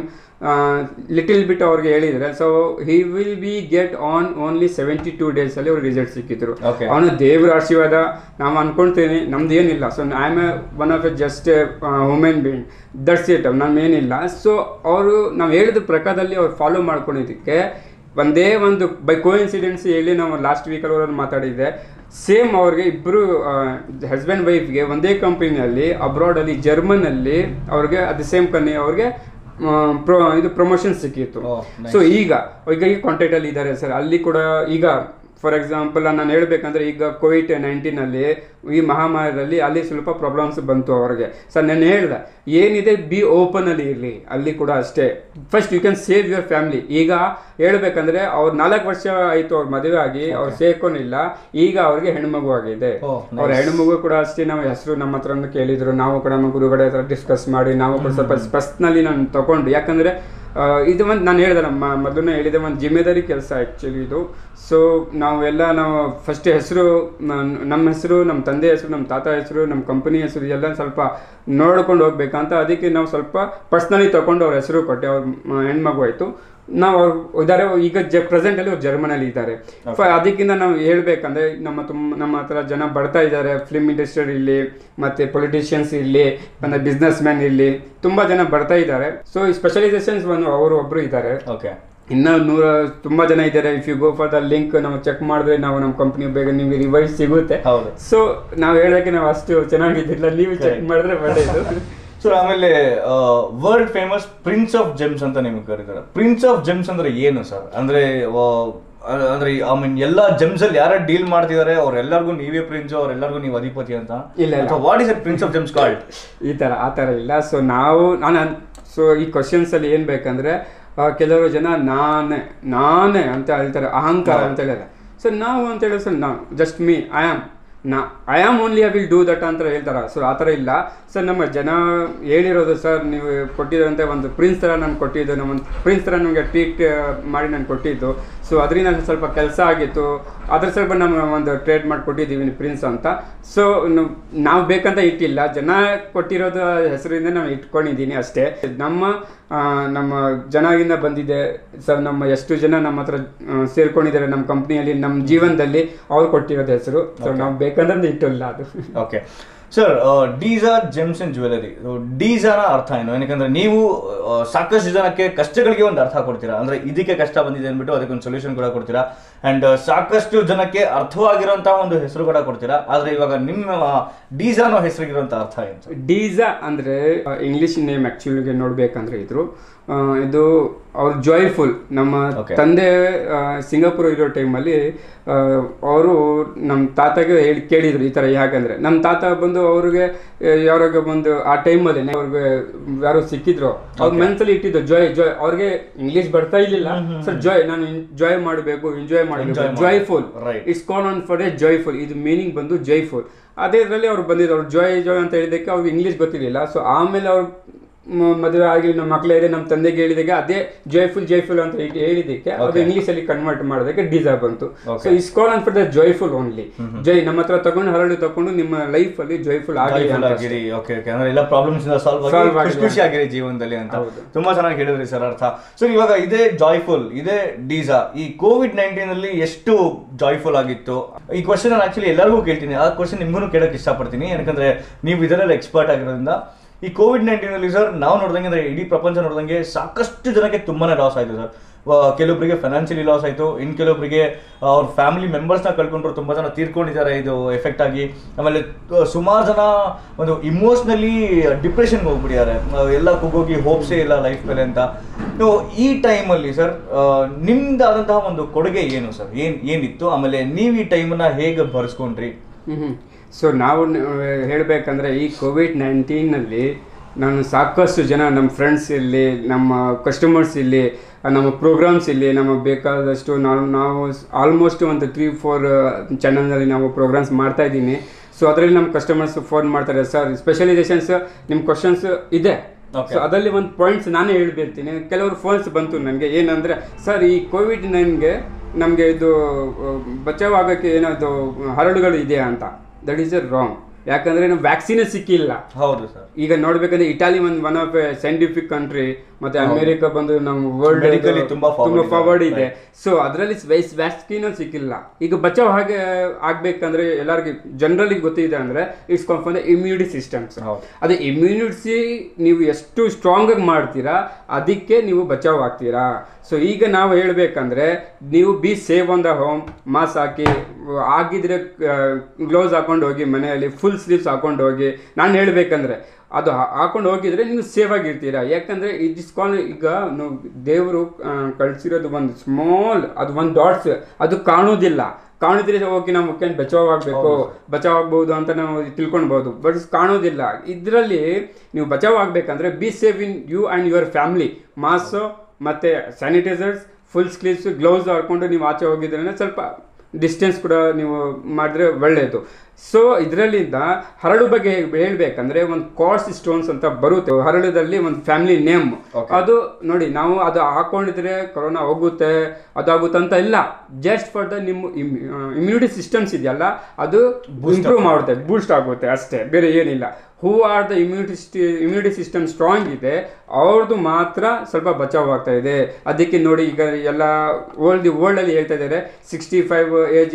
little bit ಅವ್ರಿಗೆ ಹೇಳಿದರೆ so he will be get on only seventy two ಡೇಸಲ್ಲಿ ಅವ್ರಿಗೆ ರಿಸಲ್ಟ್ ಸಿಕ್ಕಿದ್ರು Okay. ಅವನು ದೇವ್ರ ಆಶೀರ್ವಾದ ನಾವು ಅನ್ಕೊಳ್ತೀನಿ ನಮ್ದು ಏನಿಲ್ಲ so I am a one of a just women being that's it ನಮ್ಮೇನಿಲ್ಲ ಸೊ ಅವರು ನಾವು ಹೇಳಿದ ಪ್ರಕಾರದಲ್ಲಿ ಅವ್ರು ಫಾಲೋ ಮಾಡ್ಕೊಂಡಿದ್ದಕ್ಕೆ ಒಂದೇ ಒಂದು ಬೈ ಕೋಇನ್ಸಿಡೆನ್ಸ್ ಹೇಳಿ ನಾವು ಲಾಸ್ಟ್ ವೀಕಲ್ಲಿ ಅವ್ರನ್ನ ಮಾತಾಡಿದ್ದೆ ಸೇಮ್ ಅವ್ರಿಗೆ ಇಬ್ಬರು ಹಸ್ಬೆಂಡ್ ವೈಫ್ಗೆ ಒಂದೇ ಕಂಪ್ನಿಯಲ್ಲಿ ಅಬ್ರಾಡಲ್ಲಿ ಜರ್ಮನಲ್ಲಿ ಅವ್ರಿಗೆ ಅದು ಸೇಮ್ ಕನ್ನಿ ಅವ್ರಿಗೆ ಆ, ಪ್ರೊ ಇದು ಪ್ರಮೋಷನ್ ಸಿಕ್ಕಿತ್ತು Oh, nice. ಸೊ ಈಗ ಈಗ ಈ ಕಾಂಟ್ಯಾಕ್ಟ್ ಅಲ್ಲಿ ಇದ್ದಾರೆ ಸರ್ ಅಲ್ಲಿ ಕೂಡ ಈಗ ಫಾರ್ ಎಕ್ಸಾಂಪಲ್ ನಾನು ಹೇಳ್ಬೇಕಂದ್ರೆ ಈಗ ಕೋವಿಡ್ ನೈನ್ಟೀನಲ್ಲಿ ಈ ಮಹಾಮಾರಿಯಲ್ಲಿ ಅಲ್ಲಿ ಸ್ವಲ್ಪ ಪ್ರಾಬ್ಲಮ್ಸ್ ಬಂತು ಅವ್ರಿಗೆ ಸರ್ ನಾನು ಹೇಳ್ದೆ ಏನಿದೆ ಬಿ ಓಪನ್ ಅಲ್ಲಿ ಇರಲಿ ಅಲ್ಲಿ ಕೂಡ ಅಷ್ಟೇ first you can save your family ಈಗ ಹೇಳ್ಬೇಕಂದ್ರೆ ಅವ್ರು ನಾಲ್ಕು ವರ್ಷ ಆಯ್ತು ಅವ್ರ ಮದುವೆ ಆಗಿ ಅವ್ರು ಸೇರ್ಕೊಂಡಿಲ್ಲ ಈಗ ಅವ್ರಿಗೆ ಹೆಣ್ಮಗು ಆಗಿದೆ Oh, nice. ಅವ್ರ ಹೆಣ್ಮಗು ಕೂಡ ಅಷ್ಟೇ ನಾವು ಹೆಸರು ನಮ್ಮ ಹತ್ರ ಕೇಳಿದ್ರು ನಾವು ಕೂಡ ನಮ್ಮ ಗುರುಗಡೆ ಹತ್ರ ಡಿಸ್ಕಸ್ ಮಾಡಿ ನಾವು ಕೂಡ ಸ್ವಲ್ಪ ಪರ್ಸ್ನಲಿ ನಾನು ತಗೊಂಡು ಯಾಕಂದ್ರೆ ಆ, ಇದು ಒಂದು ನಾನು ಹೇಳಿದೆ ನಮ್ಮ ಮೊದಲನೇ ಹೇಳಿದೆ ಒಂದು ಜಿಮ್ಮೆದಾರಿ ಕೆಲಸ ಆ್ಯಕ್ಚುಲಿ ಇದು ಸೊ ನಾವು ಎಲ್ಲ ನಾವು ಫಸ್ಟ್ ಹೆಸರು ನಮ್ಮ ಹೆಸರು ನಮ್ಮ ತಂದೆ ಹೆಸರು ನಮ್ಮ ತಾತ ಹೆಸರು ನಮ್ಮ ಕಂಪನಿ ಹೆಸರು ಎಲ್ಲ ಸ್ವಲ್ಪ ನೋಡ್ಕೊಂಡು ಹೋಗ್ಬೇಕಂತ ಅದಕ್ಕೆ ನಾವು ಸ್ವಲ್ಪ ಪರ್ಸ್ನಲಿ ತಗೊಂಡು ಅವ್ರ ಹೆಸರು ಕೊಟ್ಟೆ ಅವ್ರ ಮ- ಹೆಣ್ಮಗು ಆಯಿತು ನಾವು ಅವ್ರು ಇದ್ದಾರೆ ಈಗ ಜ ಪ್ರೆಸೆಂಟಲ್ಲಿ ಅವ್ರು ಜರ್ಮನಲ್ಲಿ ಇದ್ದಾರೆ ಫ- ಅದಕ್ಕಿಂತ ನಾವು ಹೇಳ್ಬೇಕಂದ್ರೆ ನಮ್ಮ ತುಂಬ ನಮ್ಮ ಹತ್ರ ಜನ ಬರ್ತಾ ಇದ್ದಾರೆ ಫಿಲ್ಮ್ ಇಂಡಸ್ಟ್ರಿ ಇರಲಿ ಮತ್ತೆ ಪೊಲಿಟಿಷಿಯನ್ಸ್ ಇರಲಿ ಅಂದ್ರೆ ಬಿಸ್ನೆಸ್ ಮ್ಯಾನ್ ಇರಲಿ ತುಂಬಾ ಜನ ಬರ್ತಾ ಇದ್ದಾರೆ ಸೊ ಈ ಸ್ಪೆಷಲೈಸೇಷನ್ಸ್ ಒಂದು ಅವರು ಒಬ್ರು ಇದ್ದಾರೆ ಓಕೆ ಇನ್ನ ನೂರ ತುಂಬಾ ಜನ ಇದ್ದಾರೆ if you go for the link ನಾವು ಚೆಕ್ ಮಾಡಿದ್ರೆ ನಾವು ನಮ್ಮ ಕಂಪ್ನಿ ಬೇಗ ನಿಮಗೆ ರಿವೈಸ್ ಸಿಗುತ್ತೆ ಹೌದು ಸೊ ನಾವು ಹೇಳೋಕೆ ನಾವು ಅಷ್ಟು ಚೆನ್ನಾಗಿದ್ದಿಲ್ಲ ನೀವು ಚೆಕ್ Correct. ಮಾಡಿದ್ರೆ ಒಳ್ಳೆಯದು ಸೊ ಆಮೇಲೆ world famous prince of gems ಅಂತ ನಿಮ್ಗೆ ಕರೀತಾರೆ ಪ್ರಿನ್ಸ್ ಆಫ್ ಜೆಮ್ಸ್ ಅಂದ್ರೆ ಏನು ಸರ್ ಅಂದ್ರೆ ಆ, ಅಂದ್ರೆ ಐ ಮೀನ್ ಎಲ್ಲಾ ಜೆಮ್ಸ್ ಅಲ್ಲಿ ಯಾರು ಡೀಲ್ ಮಾಡ್ತಿದ್ದಾರೆ ಅವ್ರೆಲ್ಲರಿಗೂ ನೀವೇ ಪ್ರಿನ್ಸ್ ಅವ್ರೆಲ್ಲರಿಗೂ ನೀವು ಅಧಿಪತಿ ಅಂತ ಇಲ್ಲ, ಇಲ್ಲ. What is a prince of gems called ಈ ಥರ ಆ ಥರ ಇಲ್ಲ ಸೊ ನಾವು ನಾನು ಸೊ ಈ ಕ್ವಶನ್ಸಲ್ಲಿ ಏನು ಬೇಕಂದ್ರೆ ಆ, ಕೆಲವರು ಜನ ನಾನೇ ನಾನೇ ಅಂತ ಹೇಳ್ತಾರೆ ಅಹಂಕಾರ ಅಂತ ಹೇಳಿದ್ರೆ ಸೊ ನಾವು ಅಂತ ಹೇಳಿದ್ರೆ ಸರ್ ನಾವು ಜಸ್ಟ್ ಮೀ ಐ ಆಮ್ ನಾ I am only I will do that ಅಂತ ಹೇಳ್ತಾರೆ ಸೊ ಆ ಥರ ಇಲ್ಲ ಸರ್ ನಮ್ಮ ಜನ ಹೇಳಿರೋದು ಸರ್ ನೀವು ಕೊಟ್ಟಿದ್ರಂತೆ ಒಂದು ಪ್ರಿನ್ಸ್ ಥರ ನಾನು ಕೊಟ್ಟಿದ್ದು ನಮ್ಮ ಒಂದು ಪ್ರಿನ್ಸ್ ಥರ ನಮಗೆ ಟ್ರೀಟ್ ಮಾಡಿ ನಾನು ಕೊಟ್ಟಿದ್ದು ಸೊ ಅದರಿಂದ ನಂಗೆ ಸ್ವಲ್ಪ ಕೆಲಸ ಆಗಿತ್ತು ಅದ್ರ ಸ್ವಲ್ಪ ನಮ್ಮ ಒಂದು ಟ್ರೇಡ್ ಮಾಡಿ ಕೊಟ್ಟಿದ್ದೀವಿ ಪ್ರಿನ್ಸ್ ಅಂತ ಸೊ ನಾವು ಬೇಕಂತ ಇಟ್ಟಿಲ್ಲ ಜನ ಕೊಟ್ಟಿರೋದು ಹೆಸರಿಂದ ನಾವು ಇಟ್ಕೊಂಡಿದ್ದೀನಿ ಅಷ್ಟೇ ನಮ್ಮ ಆ, ನಮ್ಮ ಜನದಿಂದ ಬಂದಿದೆ ಸರ್ ನಮ್ಮ ಎಷ್ಟು ಜನ ನಮ್ಮ ಹತ್ರ ಆ, ಸೇರ್ಕೊಂಡಿದ್ದಾರೆ ನಮ್ಮ ಕಂಪ್ನಿಯಲ್ಲಿ ನಮ್ಮ ಜೀವನದಲ್ಲಿ ಅವ್ರು ಕೊಟ್ಟಿರೋದು ಹೆಸರು ಸೊ ನಾವು ಬೇಕಂದ್ರೆ ಇಟ್ಟಿಲ್ಲ ಅದು okay sir Disa gems and jewellery ಡೀಸಾನ ಅರ್ಥ ಏನು ಏನಕ್ಕಂದ್ರೆ ನೀವು ಆ, ಸಾಕಷ್ಟು ಜನಕ್ಕೆ ಕಷ್ಟಗಳಿಗೆ ಒಂದು ಅರ್ಥ ಕೊಡ್ತೀರಾ ಅಂದ್ರೆ ಇದಕ್ಕೆ ಕಷ್ಟ ಬಂದಿದೆ ಅಂದ್ಬಿಟ್ಟು ಅದಕ್ಕೊಂದು ಸೊಲ್ಯೂಷನ್ ಕೂಡ ಕೊಡ್ತೀರಾ ಅಂಡ್ ಸಾಕಷ್ಟು ಜನಕ್ಕೆ ಅರ್ಥವಾಗಿರುವಂತಹ ಒಂದು ಹೆಸರು ಕೂಡ ಕೊಡ್ತೀರಾ ಆದ್ರೆ ಇವಾಗ ನಿಮ್ಮ ಡೀಸಾ ಅನ್ನೋ ಹೆಸರಿಗಿರುವಂತ ಅರ್ಥ ಏನು ಸರ್ ಡೀಸಾ ಅಂದರೆ ಇಂಗ್ಲಿಷ್ ನೇಮ್ ಆ್ಯಕ್ಚುಲಿಗೆ ನೋಡ್ಬೇಕಂದ್ರೆ ಇದ್ರು ಆ, ಇದು ಅವ್ರು ಜಾಯ್ಫುಲ್ ನಮ್ಮ Okay. ತಂದೆ ಆ, ಸಿಂಗಾಪುರ ಇರೋ ಟೈಮಲ್ಲಿ ಅವರು ನಮ್ಮ ತಾತಗೆ ಹೇಳಿ ಕೇಳಿದ್ರು ಈ ಥರ ಯಾಕಂದ್ರೆ ನಮ್ಮ ತಾತ ಬಂದು ಅವ್ರಿಗೆ ಯಾವಾಗ ಬಂದು ಆ ಟೈಮಲ್ಲಿ ಅವ್ರಿಗೆ ಯಾರೋ ಸಿಕ್ಕಿದ್ರು ಅವ್ರ ಮನಸ್ಸಲ್ಲಿ ಇಟ್ಟಿದ್ದು ಜಾಯ್ ಜಾಯ್ ಅವ್ರಿಗೆ ಇಂಗ್ಲಿಷ್ ಬರ್ತಾ ಇರ್ಲಿಲ್ಲ ಸರ್ ಜಾಯ್ ನಾನು ಜಾಯ್ ಮಾಡಬೇಕು ಎಂಜಾಯ್ Enjoy ಮಾಡಬೇಕು ಮಾಡ್ಬೇಕು. Joyful Right. It's call on for a joyful ಇದು ಮೀನಿಂಗ್ ಬಂದು ಜೈಫುಲ್ ಅದೇ ಇದರಲ್ಲಿ ಅವ್ರು ಬಂದಿದ್ದು ಅವ್ರು ಜಾಯ್ ಜಾಯ್ ಅಂತ ಹೇಳಿದ್ದಕ್ಕೆ ಅವ್ರಿಗೆ ಇಂಗ್ಲೀಷ್ ಗೊತ್ತಿರಲಿಲ್ಲ ಸೊ ಆಮೇಲೆ ಅವ್ರು ಮ- ಮದುವೆ ಆಗಿ ನಮ್ಮ ಮಕ್ಕಳೇ ಇದೆ ನಮ್ಮ ತಂದೆಗೆ ಹೇಳಿದಾಗ ಅದೇ ಜಾಯ್ಫುಲ್ ಜಾಯ್ಫುಲ್ ಅಂತ ಹೇಳಿ- ಹೇಳಿದ್ದಕ್ಕೆ ಅದು ಇಂಗ್ಲಿಷ್ ಅಲ್ಲಿ ಕನ್ವರ್ಟ್ ಮಾಡೋದಕ್ಕೆ ಡಿಸಾ ಬಂತು so is call on for the joyful only ಜೈ ನಮ್ಮ ಹತ್ರ ತಗೊಂಡು ಹರಳು ತಗೊಂಡು ನಿಮ್ಮ ಲೈಫ್ ಅಲ್ಲಿ ಜಾಯ್ಫುಲ್ ಆಗಲಿ Joyful ಅಂತ ಆಗಿರಿ ಓಕೆ ಓಕೆ ಅಂದ್ರೆ ಎಲ್ಲ ಪ್ರಾಬ್ಲಮ್ಸ್ ಇಂದ ಸಾಲ್ವ್ Solve ಆಗಿ ಖುಷಿ ಆಗಿದೆ. ಖುಷಿ ಆಗಿರಿ ಜೀವನದಲ್ಲಿ ಅಂತ ತುಂಬಾ ಚೆನ್ನಾಗಿ ಹೇಳಿದ್ರಿ ಸರ್ ಅರ್ಥ ಸರ್ ಇವಾಗ ಇದೇ ಜಾಯ್ಫುಲ್ ಇದೇ ಡೀಸಾ ಈ ಕೋವಿಡ್ ನೈನ್ಟೀನ್ ಅಲ್ಲಿ ಎಷ್ಟು ಜಾಯ್ಫುಲ್ ಆಗಿತ್ತು ಈ ಕ್ವಶನ್ ನಾನು ಆಕ್ಚುಲಿ ಎಲ್ಲರಿಗೂ ಕೇಳ್ತೀನಿ ಆ ಕ್ವಶನ್ ನಿಮ್ಗೂ ಕೇಳಕ್ ಇಷ್ಟಪಡ್ತೀನಿ ಯಾಕಂದ್ರೆ ನೀವು ಇದರಲ್ಲಿ ಎಕ್ಸ್ಪರ್ಟ್ ಆಗಿರೋದ್ರಿಂದ ಈ ಕೋವಿಡ್ ನೈನ್ಟೀನ್ ಅಲ್ಲಿ ಸರ್ ನಾವು ನೋಡ್ದಂಗೆ ಅಂದ್ರೆ ಇಡೀ ಪ್ರಪಂಚ ನೋಡ್ದಂಗೆ ಸಾಕಷ್ಟು ಜನಕ್ಕೆ ತುಂಬಾನೇ ಲಾಸ್ ಆಯ್ತು ಸರ್ ಕೆಲವೊಬ್ಬರಿಗೆ ಫೈನಾನ್ಷಿಯಲಿ ಲಾಸ್ ಆಯಿತು ಇನ್ನು ಕೆಲವೊಬ್ಬರಿಗೆ ಅವ್ರ ಫ್ಯಾಮಿಲಿ ಮೆಂಬರ್ಸ್ನ ಕಳ್ಕೊಂಡ್ರು ತುಂಬ ಜನ ತೀರ್ಕೊಂಡಿದ್ದಾರೆ ಇದು ಎಫೆಕ್ಟ್ ಆಗಿ ಆಮೇಲೆ ಸುಮಾರು ಜನ ಒಂದು ಇಮೋಷ್ನಲಿ ಡಿಪ್ರೆಷನ್ಗೆ ಹೋಗ್ಬಿಟ್ಟಿದ್ದಾರೆ ಆ, ಎಲ್ಲ ಕುಗ್ಗೋಗಿ ಹೋಪ್ಸೇ ಇಲ್ಲ ಲೈಫ್ ಮೇಲೆ ಅಂತ ಸೊ ಈ ಟೈಮಲ್ಲಿ ಸರ್ ನಿಮ್ದಾದಂತಹ ಒಂದು ಕೊಡುಗೆ ಏನು ಸರ್ ಏನ್ ಏನಿತ್ತು ಆಮೇಲೆ ನೀವು ಈ ಟೈಮನ್ನ ಹೇಗೆ ಭರಿಸ್ಕೊಂಡ್ರಿ ಸೊ ನಾವು ನ- ಹೇಳ್ಬೇಕಂದ್ರೆ ಈ ಕೋವಿಡ್ ನೈನ್ಟೀನಲ್ಲಿ ನಾನು ಸಾಕಷ್ಟು ಜನ ನಮ್ಮ ಫ್ರೆಂಡ್ಸ್ ಇಲ್ಲಿ ನಮ್ಮ ಕಸ್ಟಮರ್ಸ್ ಇಲ್ಲಿ ಆ, ನಮ್ಮ ಪ್ರೋಗ್ರಾಮ್ಸ್ ಇಲ್ಲಿ ನಮಗೆ ಬೇಕಾದಷ್ಟು ನಾವು ನಾವು ಆಲ್ಮೋಸ್ಟ್ ಒಂದು ತ್ರೀ ಫೋರ್ ಚಾನಲ್ನಲ್ಲಿ ನಾವು ಪ್ರೋಗ್ರಾಮ್ಸ್ ಮಾಡ್ತಾ ಇದ್ದೀನಿ ಸೊ ಅದರಲ್ಲಿ ನಮ್ಮ ಕಸ್ಟಮರ್ಸ್ ಫೋನ್ ಮಾಡ್ತಾರೆ ಸರ್ ಸ್ಪೆಷಲೈಸೇಷನ್ಸ್ ನಿಮ್ಮ ಕ್ವಶನ್ಸ್ ಇದೆ Okay. ಸೊ ಅದರಲ್ಲಿ ಒಂದು ಪಾಯಿಂಟ್ಸ್ ನಾನೇ ಹೇಳ್ಬಿಡ್ತೀನಿ ಕೆಲವರು ಫೋನ್ಸ್ ಬಂತು ನನಗೆ ಏನಂದರೆ ಸರ್ ಈ ಕೋವಿಡ್ ನೈನ್ಗೆ ನಮಗೆ ಇದು ಆ, ಬಚಾವ್ ಆಗೋಕ್ಕೆ ಏನದು ಹರಡುಗಳು ಇದೆಯಾ ಅಂತ ದಟ್ ಈಸ್ ಎ ರಾಂಗ್ ಯಾಕಂದರೆ ನಾವು ವ್ಯಾಕ್ಸಿನೇ ಸಿಕ್ಕಿಲ್ಲ ಹೌದು ಸರ್ ಈಗ ನೋಡ್ಬೇಕಂದ್ರೆ ಇಟಾಲಿ ಒಂದು ಒನ್ ಆಫ್ ಸೈಂಟಿಫಿಕ್ ಕಂಟ್ರಿ ಮತ್ತೆ ಅಮೆರಿಕ ಬಂದು ನಮ್ಮ ವರ್ಲ್ಡ್ Medically ತುಂಬಾ forward ತುಂಬಾ ಇದೆ. ಫಾರ್ವರ್ಡ್ ಇದೆ ಸೊ ಅದರಲ್ಲಿ ವ್ಯಾಕ್ಸಿನ್ ಸಿಕ್ಕಿಲ್ಲ ಈಗ ಬಚಾವ್ ಹಾಗೆ ಆಗ್ಬೇಕಂದ್ರೆ ಎಲ್ಲರಿಗೂ ಜನರಲಿ ಗೊತ್ತಿದೆ ಅಂದ್ರೆ it's call for immunity systems ಹೌದು. ಅದೇ ಇಮ್ಯುನಿಟಿ ನೀವು ಎಷ್ಟು ಸ್ಟ್ರಾಂಗ್ ಆಗಿ ಮಾಡ್ತೀರಾ ಅದಕ್ಕೆ ನೀವು ಬಚಾವ್ ಆಗ್ತೀರಾ ಸೊ ಈಗ ನಾವು ಹೇಳ್ಬೇಕಂದ್ರೆ ನೀವು be save on the home mask ಹಾಕಿ ಆಗಿದ್ರೆ ಗ್ಲೌಸ್ ಹಾಕೊಂಡು ಹೋಗಿ ಮನೆಯಲ್ಲಿ ಫುಲ್ ಸ್ಲೀವ್ಸ್ ಹಾಕೊಂಡು ಹೋಗಿ ನಾನು ಹೇಳ್ಬೇಕಂದ್ರೆ ಅದು ಹಾ- ಹಾಕೊಂಡು ಹೋಗಿದ್ರೆ ನೀವು ಸೇಫ್ ಆಗಿರ್ತೀರಾ ಯಾಕಂದ್ರೆ ಇಟ್ ಇಸ್ ಕಾಲ್ ಈಗ ನಾವು ದೇವರು ಕಳ್ಸಿರೋದು ಒಂದು ಸ್ಮಾಲ್ ಅದು ಒಂದು ಡಾಟ್ಸ್ ಅದು ಕಾಣೋದಿಲ್ಲ ಕಾಣಿದ್ರೆ ಓಕೆ ನಾವು ಮುಖ್ಯ ಬಚಾವ್ ಆಗಬೇಕು ಬಚಾವ್ ಆಗ್ಬೋದು ಅಂತ ನಾವು ತಿಳ್ಕೊಳ್ಬೋದು ಬಟ್ ಕಾಣೋದಿಲ್ಲ ಇದರಲ್ಲಿ ನೀವು ಬಚಾವ್ ಆಗಬೇಕಂದ್ರೆ be save in you and your family mask ಮತ್ತು ಸ್ಯಾನಿಟೈಸರ್ಸ್ ಫುಲ್ ಸ್ಲೀವ್ಸ್ ಗ್ಲೌಸ್ ಹಾಕೊಂಡು ನೀವು ಆಚೆ ಹೋಗಿದ್ರೆ ಸ್ವಲ್ಪ ಡಿಸ್ಟೆನ್ಸ್ ಕೂಡ ನೀವು ಮಾಡಿದ್ರೆ ಒಳ್ಳೆಯದು ಸೊ ಇದರಲ್ಲಿಂದ ಹರಳು ಬಗ್ಗೆ ಹೇಳ್ಬೇಕಂದ್ರೆ ಒಂದು ಕಾರ್ಸ್ ಸ್ಟೋನ್ಸ್ ಅಂತ ಬರುತ್ತೆ ಹರಳದಲ್ಲಿ ಒಂದು ಫ್ಯಾಮಿಲಿ ನೇಮ್ ಅದು ನೋಡಿ ನಾವು ಅದು ಹಾಕೊಂಡಿದ್ರೆ ಕೊರೋನಾ ಹೋಗುತ್ತೆ ಅದಾಗುತ್ತೆ ಅಂತ ಇಲ್ಲ ಜಸ್ಟ್ ಫಾರ್ ದ ನಿಮ್ಮ ಇಮ್ಯುನಿಟಿ ಸಿಸ್ಟಮ್ಸ್ ಇದೆಯಲ್ಲ ಅದು ಇಂಪ್ರೂವ್ ಮಾಡುತ್ತೆ ಬೂಸ್ಟ್ ಆಗುತ್ತೆ ಅಷ್ಟೇ ಬೇರೆ ಏನಿಲ್ಲ who are the immunity immunity system strong ಇದೆ ಅವ್ರದ್ದು ಮಾತ್ರ ಸ್ವಲ್ಪ ಬಚಾವ್ ಆಗ್ತಾ ಇದೆ ಅದಕ್ಕೆ ನೋಡಿ ಈಗ ಎಲ್ಲ ವರ್ಲ್ಡ್ ದಿ ವರ್ಲ್ಡ್ ಅಲ್ಲಿ ಹೇಳ್ತಾ ಇದ್ದಾರೆ ಸಿಕ್ಸ್ಟಿ ಫೈವ್ ಏಜ್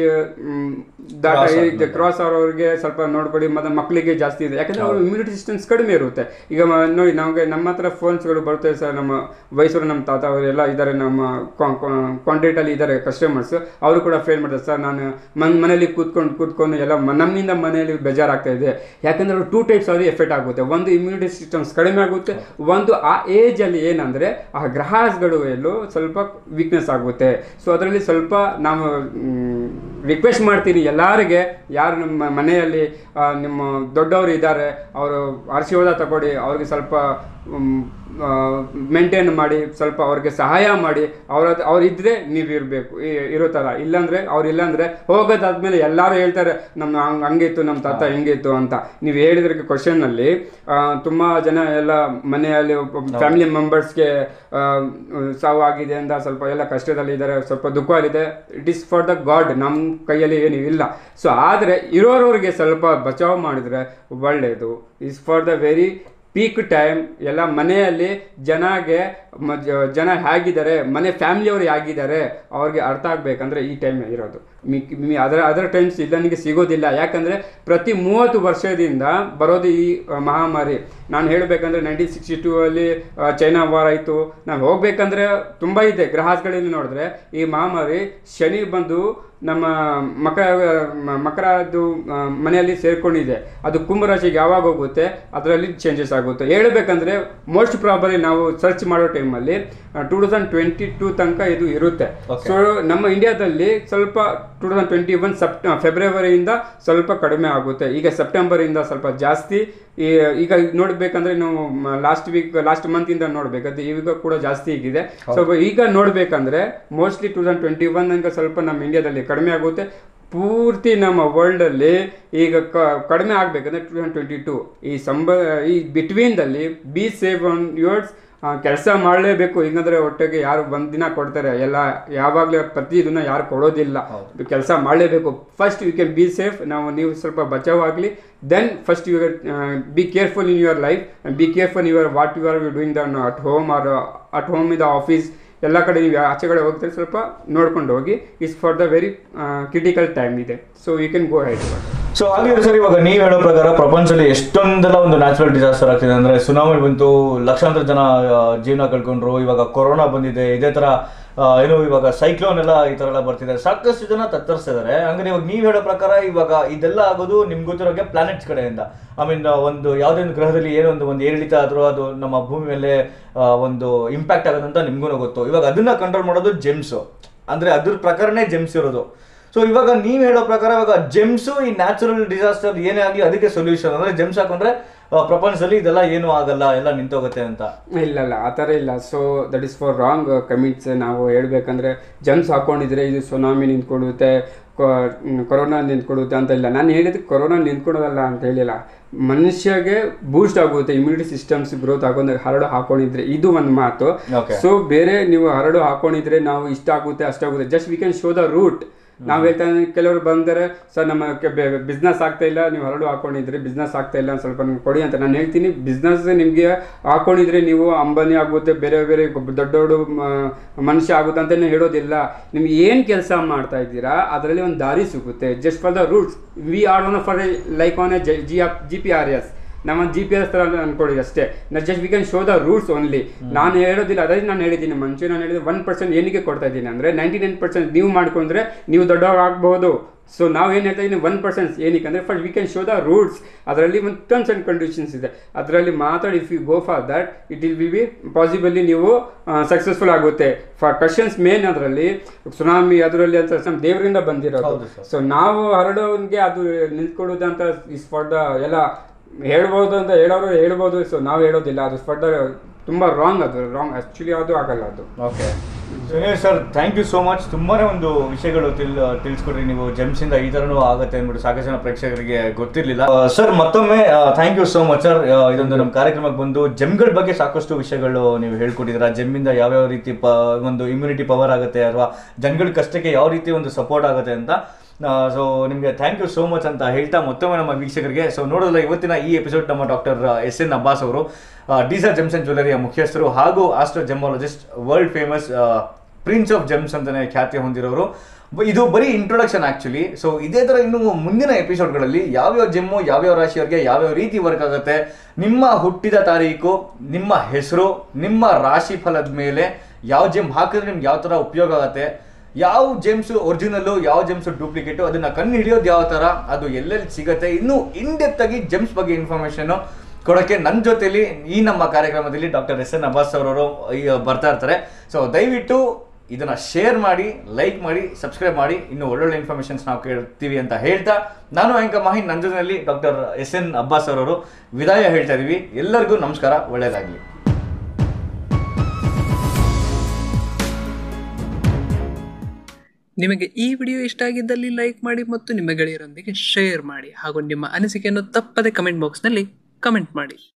ದಾಟ Cross ಆದ್ಮೇಲೆ. ಕ್ರಾಸ್ ಅವ್ರವ್ರಿಗೆ ಸ್ವಲ್ಪ ನೋಡ್ಕೊಳ್ಳಿ ಮತ್ತೆ ಮಕ್ಕಳಿಗೆ ಜಾಸ್ತಿ ಇದೆ ಯಾಕಂದ್ರೆ ಅವ್ರ ಇಮ್ಯುನಿಟಿ ಸಿಸ್ಟಮ್ಸ್ ಕಡಿಮೆ ಇರುತ್ತೆ ಈಗ ಮ- ನೋಡಿ ನಮಗೆ ನಮ್ಮ ಹತ್ರ ಫೋನ್ಸ್ಗಳು ಬರ್ತವೆ ಸರ್ ನಮ್ಮ ವಯಸ್ಸರು ನಮ್ಮ ತಾತ ಅವರೆಲ್ಲ ಇದ್ದಾರೆ ನಮ್ಮ ಕಾಂಟ್ಯಾಕ್ಟ್ ಅಲ್ಲಿ ಇದ್ದಾರೆ ಕಸ್ಟಮರ್ಸ್ ಅವರು ಕೂಡ ಫೇಲ್ ಮಾಡ್ತಾರೆ ಸರ್ ನಾನು ಮನ್ ಮನೇಲಿ ಕೂತ್ಕೊಂಡು ಕೂತ್ಕೊಂಡು ಎಲ್ಲ ಮ- ನಮ್ಮಿಂದ ಮನೆಯಲ್ಲಿ ಬೇಜಾರಾಗ್ತಾ ಇದೆ ಯಾಕಂದ್ರೆ ಟೂ ಟೈಪ್ಸ್ ಅವ್ರಿಗೆ ಎಫೆಕ್ಟ್ ಆಗುತ್ತೆ ಒಂದು ಇಮ್ಯುನಿಟಿ ಸಿಸ್ಟಮ್ಸ್ ಕಡಿಮೆ ಆಗುತ್ತೆ ಒಂದು ಆ ಏಜ್ ಅಲ್ಲಿ ಏನಂದ್ರೆ ಆ ಗ್ರಹಗಳು ಎಲ್ಲೋ ಸ್ವಲ್ಪ ವೀಕ್ನೆಸ್ ಆಗುತ್ತೆ ಸೊ ಅದರಲ್ಲಿ ಸ್ವಲ್ಪ ನಾವು ರಿಕ್ವೆಸ್ಟ್ ಮಾಡ್ತೀನಿ ಎಲ್ಲರಿಗೆ ಯಾರು ನಮ್ಮ ಮನೆಯಲ್ಲಿ ಆ, ನಿಮ್ಮ ದೊಡ್ಡವರು ಇದ್ದಾರೆ ಅವರು ಆಶೀರ್ವಾದ ತಗೊಳ್ಳಿ ಅವ್ರಿಗೆ ಸ್ವಲ್ಪ ಮೇಂಟೈನ್ ಮಾಡಿ ಸ್ವಲ್ಪ ಅವ್ರಿಗೆ ಸಹಾಯ ಮಾಡಿ ಅವ್ರ ಅವ್ರು ಇದ್ರೆ ನೀವು ಇರಬೇಕು ಇರೋ ಥರ ಇಲ್ಲಾಂದ್ರೆ ಅವ್ರು ಇಲ್ಲಾಂದ್ರೆ ಹೋಗೋದಾದ್ಮೇಲೆ ಎಲ್ಲರೂ ಹೇಳ್ತಾರೆ ನಮ್ಮ ಹಂಗ್- ಹಂಗಿತ್ತು ನಮ್ಮ ತಾತ ಹಿಂಗಿತ್ತು ಅಂತ ನೀವು ಹೇಳಿದ್ರೆ ಕ್ವಶನಲ್ಲಿ ತುಂಬ ಜನ ಎಲ್ಲ ಮನೆಯಲ್ಲಿ ಫ್ಯಾಮಿಲಿ ಮೆಂಬರ್ಸ್ಗೆ ಸಾವಾಗಿದೆ ಅಂತ ಸ್ವಲ್ಪ ಎಲ್ಲ ಕಷ್ಟದಲ್ಲಿ ಇದ್ದಾರೆ ಸ್ವಲ್ಪ ದುಃಖದಲ್ಲಿದೆ it is for the god ನಮ್ಮ ಕೈಯಲ್ಲಿ ಏನು ಇಲ್ಲ ಸೊ ಆದರೆ ಇರೋರವ್ರಿಗೆ ಸ್ವಲ್ಪ ಬಚಾವ್ ಮಾಡಿದ್ರೆ ಒಳ್ಳೆಯದು is for the very peak time ಎಲ್ಲ ಮನೆಯಲ್ಲಿ ಜನಗೆ ಮ- ಜ- ಜನ ಹೇಗಿದ್ದಾರೆ ಮನೆ ಫ್ಯಾಮಿಲಿಯವರು ಹೇಗಿದ್ದಾರೆ ಅವ್ರಿಗೆ ಅರ್ಥ ಆಗ್ಬೇಕಂದ್ರೆ ಈ ಟೈಮ್ ಇರೋದು ಮಿಕ್- ಮಿ ಅದರ ಅದರ್ ಟೈಮ್ಸ್ ಇಲ್ಲನಿಗೆ ಸಿಗೋದಿಲ್ಲ ಯಾಕಂದರೆ ಪ್ರತಿ ಮೂವತ್ತು ವರ್ಷದಿಂದ ಬರೋದು ಈ ಆ, ಮಹಾಮಾರಿ ನಾನು ಹೇಳಬೇಕಂದ್ರೆ ನೈನ್ಟೀನ್ ಸಿಕ್ಸ್ಟಿ ಟೂ ಅಲ್ಲಿ ಆ, ಚೈನಾ ವಾರ್ ಆಯಿತು ನಾವು ಹೋಗ್ಬೇಕಂದ್ರೆ ತುಂಬ ಇದೆ ಗ್ರಹಗಳಲ್ಲಿ ನೋಡಿದ್ರೆ ಈ ಮಹಾಮಾರಿ ಶನಿ ಬಂದು ನಮ್ಮ ಮಕರ ಮ- ಮಕರದ್ದು ಆ, ಮನೆಯಲ್ಲಿ ಸೇರ್ಕೊಂಡಿದೆ ಅದು ಕುಂಭರಾಶಿಗೆ ಯಾವಾಗ ಹೋಗುತ್ತೆ ಅದರಲ್ಲಿ ಚೇಂಜಸ್ ಆಗುತ್ತೆ ಹೇಳ್ಬೇಕಂದ್ರೆ ಮೋಸ್ಟ್ ಪ್ರಾಬಲಿ ನಾವು ಸರ್ಚ್ ಮಾಡೋ ಟೈಮಲ್ಲಿ ಟೂ ತೌಸಂಡ್ ಟ್ವೆಂಟಿ ಟೂ ತನಕ ಇದು ಇರುತ್ತೆ Okay. ಸೊ ನಮ್ಮ ಇಂಡಿಯಾದಲ್ಲಿ ಸ್ವಲ್ಪ ಟೂ ತೌಸಂಡ್ ಟ್ವೆಂಟಿ ಒನ್ ಸೆಪ್ಟ ಫೆಬ್ರವರಿಯಿಂದ ಸ್ವಲ್ಪ ಕಡಿಮೆ ಆಗುತ್ತೆ ಈಗ ಸೆಪ್ಟೆಂಬರಿಂದ ಸ್ವಲ್ಪ ಜಾಸ್ತಿ ಈ- ಈಗ ನೋಡ್ಬೇಕಂದ್ರೆ ನಾವು ಲಾಸ್ಟ್ ವೀಕ್ ಲಾಸ್ಟ್ ಮಂತ್ ಇಂದ ನೋಡ್ಬೇಕಂದ್ರೆ ಈಗ ಕೂಡ ಜಾಸ್ತಿ ಆಗಿದೆ ಸೊ ಈಗ ನೋಡ್ಬೇಕಂದ್ರೆ mostly two thousand twenty one ಸ್ವಲ್ಪ ನಮ್ಮ ಇಂಡಿಯಾದಲ್ಲಿ ಕಡಿಮೆ ಆಗುತ್ತೆ ಪೂರ್ತಿ ನಮ್ಮ ವರ್ಲ್ಡಲ್ಲಿ ಈಗ ಕ- ಕಡಿಮೆ ಆಗಬೇಕಂದ್ರೆ ಟೂ ತೌಸಂಡ್ ಟ್ವೆಂಟಿ ಟು ಈ ಸಂಬ ಈ ಬಿಟ್ವೀನ್ದಲ್ಲಿ ಬಿ ಸೇವ್ ಆನ್ ಯುವರ್ಸ್ ಕೆಲಸ ಮಾಡಲೇಬೇಕು ಹಿಂಗಂದ್ರೆ ಒಟ್ಟಿಗೆ ಯಾರು ಒಂದು ದಿನ ಕೊಡ್ತಾರೆ ಎಲ್ಲ ಯಾವಾಗಲೂ ಪ್ರತಿ ದಿನ ಯಾರು ಕೊಡೋದಿಲ್ಲ ಕೆಲಸ ಮಾಡಲೇಬೇಕು first you can be safe ನಾವು ನೀವು ಸ್ವಲ್ಪ ಬಚಾವಾಗಲಿ then first you be careful in your life be careful your what you are you doing then at home are at home in the office ಎಲ್ಲ ಕಡೆ ನೀವು ಆಚೆ ಕಡೆ ಹೋಗ್ತಾರೆ ಸ್ವಲ್ಪ ನೋಡ್ಕೊಂಡು ಹೋಗಿ is for the very critical time ಇದೆ so you can go head so ಹಾಗಿದ್ರೆ ಸರ್ ಇವಾಗ ನೀವು ಹೇಳೋ ಪ್ರಕಾರ ಪ್ರಪಂಚದಲ್ಲಿ ಎಷ್ಟೊಂದೆಲ್ಲ ಒಂದು ನ್ಯಾಚುರಲ್ ಡಿಸಾಸ್ಟರ್ ಆಗ್ತಿದೆ ಅಂದ್ರೆ ಸುನಾಮಿ ಬಂತು ಲಕ್ಷಾಂತರ ಜನ ಆ, ಜೀವನ ಕಳ್ಕೊಂಡ್ರು ಇವಾಗ ಕೊರೋನಾ ಬಂದಿದೆ ಇದೇ ತರ ಆ, ಏನು ಇವಾಗ ಸೈಕ್ಲೋನ್ ಎಲ್ಲ ಈ ತರ ಎಲ್ಲ ಬರ್ತಿದೆ ಸಾಕಷ್ಟು ಜನ ತತ್ತರಿಸ್ತಿದ್ದಾರೆ ಹಂಗಾರೆ ಇವಾಗ ನೀವು ಹೇಳೋ ಪ್ರಕಾರ ಇವಾಗ ಇದೆಲ್ಲ ಆಗೋದು ನಿಮ್ಗೆ ಗೊತ್ತಿರೋಗೆ ಪ್ಲಾನೆಟ್ಸ್ ಕಡೆಯಿಂದ ಐ ಮೀನ್ ಒಂದು ಯಾವುದೇ ಒಂದು ಗ್ರಹದಲ್ಲಿ ಏನೋ ಒಂದು ಒಂದು ಏರಿಳಿತ ಆದ್ರೂ ಅದು ನಮ್ಮ ಭೂಮಿ ಮೇಲೆ ಆ, ಒಂದು ಇಂಪ್ಯಾಕ್ಟ್ ಆಗೋದಂತ ನಿಮ್ಗೂ ಗೊತ್ತು ಇವಾಗ ಅದನ್ನ ಕಂಟ್ರೋಲ್ ಮಾಡೋದು ಜೆಮ್ಸ್ ಅಂದ್ರೆ ಅದ್ರ ಪ್ರಕಾರನೇ ಜೆಮ್ಸ್ ಇರೋದು ಸೊ ಇವಾಗ ನೀವ್ ಹೇಳೋ ಪ್ರಕಾರ ಇವಾಗ ಜೆಮ್ಸ್ ಈ ನ್ಯಾಚುರಲ್ ಡಿಸಾಸ್ಟರ್ ಏನೇ ಆಗಲಿ ಅದಕ್ಕೆ ಸೊಲ್ಯೂಷನ್ ಅಂದ್ರೆ ಜೆಮ್ಸ್ ಹಾಕೊಂಡ್ರೆ ಆ, ಪ್ರಪಂಚದಲ್ಲಿ ಇದೆಲ್ಲ ಏನು ಆಗಲ್ಲ ಎಲ್ಲ ನಿಂತೋಗುತ್ತೆ ಅಂತ ಇಲ್ಲ ಇಲ್ಲ ಆ ಥರ ಇಲ್ಲ so that is for wrong commits ನಾವು ಹೇಳ್ಬೇಕಂದ್ರೆ ಜಮ್ಸ್ ಹಾಕೊಂಡಿದ್ರೆ ಇದು ಸುನಾಮಿ ನಿಂತ್ಕೊಡುತ್ತೆ ಕೊರೋನಾ ನಿಂತ್ಕೊಡುತ್ತೆ ಅಂತ ಇಲ್ಲ ನಾನು ಹೇಳಿದ್ದು ಕೊರೋನಾ ನಿಂತ್ಕೊಡೋದಲ್ಲ ಅಂತ ಹೇಳಿಲ್ಲ ಮನುಷ್ಯಗೆ ಬೂಸ್ಟ್ ಆಗುತ್ತೆ ಇಮ್ಯುನಿಟಿ ಸಿಸ್ಟಮ್ಸ್ ಗ್ರೋತ್ ಆಗೋದು ಹರಡು ಹಾಕೊಂಡಿದ್ರೆ ಇದು ಒಂದು ಮಾತು Okay. ಸೊ ಬೇರೆ ನೀವು ಹರಡು ಹಾಕೊಂಡಿದ್ರೆ ನಾವು ಇಷ್ಟ ಆಗುತ್ತೆ ಅಷ್ಟಾಗುತ್ತೆ just we can show the route ನಾವು ಹೇಳ್ತಾ ಇದ್ದೀವಿ, ಕೆಲವರು ಬಂದರೆ ಸರ್ ನಮ್ಮ ಬಿಸ್ನೆಸ್ ಆಗ್ತಾ ಇಲ್ಲ ನೀವು ಹರಡು ಹಾಕೊಂಡಿದ್ರೆ ಬಿಸ್ನೆಸ್ ಆಗ್ತಾ ಇಲ್ಲ ಒಂದ್ ಸ್ವಲ್ಪ ನಮ್ಗೆ ಕೊಡಿ ಅಂತ ನಾನು ಹೇಳ್ತೀನಿ ಬಿಸ್ನೆಸ್ ನಿಮಗೆ ಹಾಕೊಂಡಿದ್ರೆ ನೀವು ಅಂಬಾನಿ ಆಗುತ್ತೆ ಬೇರೆ ಬೇರೆ ದೊಡ್ಡ ದೊಡ್ಡ ಮ- ಮನುಷ್ಯ ಆಗುತ್ತೆ ಅಂತಲೇ ಹೇಳೋದಿಲ್ಲ ನಿಮ್ಗೆ ಏನು ಕೆಲಸ ಮಾಡ್ತಾ ಇದ್ದೀರಾ ಅದರಲ್ಲಿ ಒಂದು ದಾರಿ ಸಿಗುತ್ತೆ just for the routes we are one for like on a G G P R S ನಮ್ಮ ಜಿ ಪಿ ಎಸ್ ಥರ ಅನ್ಕೊಳ್ಳಿ ಅಷ್ಟೇ ನಾ just we can show the routes only ನಾನು ಹೇಳೋದಿಲ್ಲ ಅದೇ ನಾನು ಹೇಳಿದ್ದೀನಿ ಮುಂಚೆ ನಾನು ಹೇಳಿದ್ರೆ ಒನ್ ಪರ್ಸೆಂಟ್ ಏನಕ್ಕೆ ಕೊಡ್ತಾ ಇದ್ದೀನಿ ಅಂದರೆ ನೈಂಟಿ ನೈನ್ ಪರ್ಸೆಂಟ್ ನೀವು ಮಾಡ್ಕೊಂಡ್ರೆ ನೀವು ದೊಡ್ಡವಾಗ ಆಗ್ಬೋದು ಸೊ ನಾವು ಏನು ಹೇಳ್ತಾ ಇದ್ದೀನಿ ಒನ್ ಪರ್ಸೆಂಟ್ ಏನಕ್ಕೆ ಅಂದರೆ first we can show the routes ಅದರಲ್ಲಿ ಒಂದು ಟರ್ಮ್ಸ್ ಆ್ಯಂಡ್ ಕಂಡೀಷನ್ಸ್ ಇದೆ ಅದರಲ್ಲಿ ಮಾತ್ರ if you go for that it will be be possibly ನೀವು ಸಕ್ಸಸ್ಫುಲ್ ಆಗುತ್ತೆ ಫಾರ್ ಕ್ವಶನ್ಸ್ ಮೇನ್ ಅದರಲ್ಲಿ ಸುನಾಮಿ ಅದರಲ್ಲಿ ಅಂತ ನಮ್ಮ ದೇವರಿಂದ ಬಂದಿರೋದು ಹೌದು sir. ಸೊ ನಾವು ಹರಡೋನ್ಗೆ ಅದು ನಿಂತ್ಕೊಡೋದು ಅಂತ ಇಸ್ ಫಾರ್ ದ ಎಲ್ಲ ಹೇಳ್ಬೋದು ಅಂತ ಹೇಳೋರು ಹೇಳ್ಬೋದು ಸೊ ನಾವು ಹೇಳೋದಿಲ್ಲ ಅದು ಫಾರ್ ದ ತುಂಬ ರಾಂಗ್ ಅದು ರಾಂಗ್ ಆ್ಯಕ್ಚುಲಿ ಅದು ಆಗಲ್ಲ ಅದು okay sir thank you so much ತುಂಬಾನೇ ಒಂದು ವಿಷಯಗಳು ತಿಳ್ ತಿಳಿಸ್ಕೊಡ್ರಿ ನೀವು ಜೆಮ್ಸ್ ಇಂದ ಈ ತರನೂ ಆಗುತ್ತೆ ಅಂದ್ಬಿಟ್ಟು ಸಾಕಷ್ಟು ಜನ ಪ್ರೇಕ್ಷಕರಿಗೆ ಗೊತ್ತಿರಲಿಲ್ಲ ಸರ್ ಮತ್ತೊಮ್ಮೆ thank you so much sir ಇದೊಂದು ನಮ್ಮ ಕಾರ್ಯಕ್ರಮಕ್ಕೆ ಬಂದು ಜೆಮ್ಗಳ ಬಗ್ಗೆ ಸಾಕಷ್ಟು ವಿಷಯಗಳು ನೀವು ಹೇಳ್ಕೊಟ್ಟಿದ್ದೀರಾ ಜೆಮ್ಮಿಂದ ಯಾವ್ಯಾವ ರೀತಿ ಪ ಒಂದು ಇಮ್ಯುನಿಟಿ ಪವರ್ ಆಗುತ್ತೆ ಅಥವಾ ಜನಗಳ ಕಷ್ಟಕ್ಕೆ ಯಾವ ರೀತಿ ಒಂದು ಸಪೋರ್ಟ್ ಆಗುತ್ತೆ ಅಂತ ಸೊ ನಿಮಗೆ ಥ್ಯಾಂಕ್ ಯು ಸೋ ಮಚ್ ಅಂತ ಹೇಳ್ತಾ ಮತ್ತೊಮ್ಮೆ ನಮ್ಮ ವೀಕ್ಷಕರಿಗೆ ಸೊ ನೋಡೋದಲ್ಲ ಇವತ್ತಿನ ಈ ಎಪಿಸೋಡ್ ನಮ್ಮ ಡಾಕ್ಟರ್ ಎಸ್ ಎನ್ ಅಬ್ಬಾಸ್ ಅವರು ಡೀಸರ್ ಜೆಮ್ಸ್ ಅಂಡ್ ಜ್ಯುವೆಲರಿಯ ಮುಖ್ಯಸ್ಥರು ಹಾಗೂ astro gemmologist world famous prince of gems ಅಂತಾನೆ ಖ್ಯಾತಿ ಹೊಂದಿರೋರು ಬ- ಇದು ಬರೀ ಇಂಟ್ರೊಡಕ್ಷನ್ ಆಕ್ಚುಲಿ ಸೊ ಇದೇ ತರ ಇನ್ನು ಮುಂದಿನ ಎಪಿಸೋಡ್ಗಳಲ್ಲಿ ಯಾವ್ಯಾವ ಜಿಮ್ಮು ಯಾವ್ಯಾವ ರಾಶಿಯವರಿಗೆ ಯಾವ್ಯಾವ ರೀತಿ ವರ್ಕ್ ಆಗುತ್ತೆ ನಿಮ್ಮ ಹುಟ್ಟಿದ ತಾರೀಕು ನಿಮ್ಮ ಹೆಸರು ನಿಮ್ಮ ರಾಶಿ ಫಲದ ಮೇಲೆ ಯಾವ ಜಿಮ್ ಹಾಕಿದ್ರೆ ನಿಮ್ಗೆ ಯಾವ ತರ ಉಪಯೋಗ ಆಗುತ್ತೆ ಯಾವ ಜೆಮ್ಸ್ ಒರಿಜಿನಲ್ಲು ಯಾವ ಜೆಮ್ಸ್ ಡೂಪ್ಲಿಕೇಟು ಅದನ್ನ ಕಂಡು ಹಿಡಿಯೋದು ಯಾವ ತರ ಅದು ಎಲ್ಲೆಲ್ಲಿ ಸಿಗತ್ತೆ ಇನ್ನು ಇನ್ ಡೆಪ್ತ್ ಆಗಿ ಜೆಮ್ಸ್ ಬಗ್ಗೆ ಇನ್ಫಾರ್ಮೇಶನ್ ಕೊಡೋಕ್ಕೆ ನನ್ನ ಜೊತೆಲಿ ಈ ನಮ್ಮ ಕಾರ್ಯಕ್ರಮದಲ್ಲಿ ಡಾಕ್ಟರ್ ಎಸ್ ಎನ್ ಅಬ್ಬಾಸ್ ಅವರವರು ಬರ್ತಾ ಇರ್ತಾರೆ ಸೊ ದಯವಿಟ್ಟು ಇದನ್ನ ಶೇರ್ ಮಾಡಿ ಲೈಕ್ ಮಾಡಿ ಸಬ್ಸ್ಕ್ರೈಬ್ ಮಾಡಿ ಇನ್ನು ಒಳ್ಳೊಳ್ಳೆ ಇನ್ಫಾರ್ಮೇಶನ್ಸ್ ನಾವು ಕೇಳ್ತೀವಿ ಅಂತ ಹೇಳ್ತಾ ನಾನು ಆಂಕ ಮಾಹಿನ್ ನನ್ನ ಜೊತೆಯಲ್ಲಿ ಡಾಕ್ಟರ್ ಎಸ್ ಎನ್ ಅಬ್ಬಾಸ್ ಅವರವರು ವಿದಾಯ ಹೇಳ್ತಾ ಇದೀವಿ ಎಲ್ಲರಿಗೂ ನಮಸ್ಕಾರ ಒಳ್ಳೆಯದಾಗಲಿ ನಿಮಗೆ ಈ ವಿಡಿಯೋ ಇಷ್ಟ ಆಗಿದ್ದಲ್ಲಿ ಲೈಕ್ ಮಾಡಿ ಮತ್ತು ನಿಮ್ಮ ಗೆಳೆಯರೊಂದಿಗೆ ಶೇರ್ ಮಾಡಿ ಹಾಗೂ ನಿಮ್ಮ ಅನಿಸಿಕೆಯನ್ನು ತಪ್ಪದೆ ಕಮೆಂಟ್ ಬಾಕ್ಸ್ನಲ್ಲಿ ಕಮೆಂಟ್ ಮಾಡಿ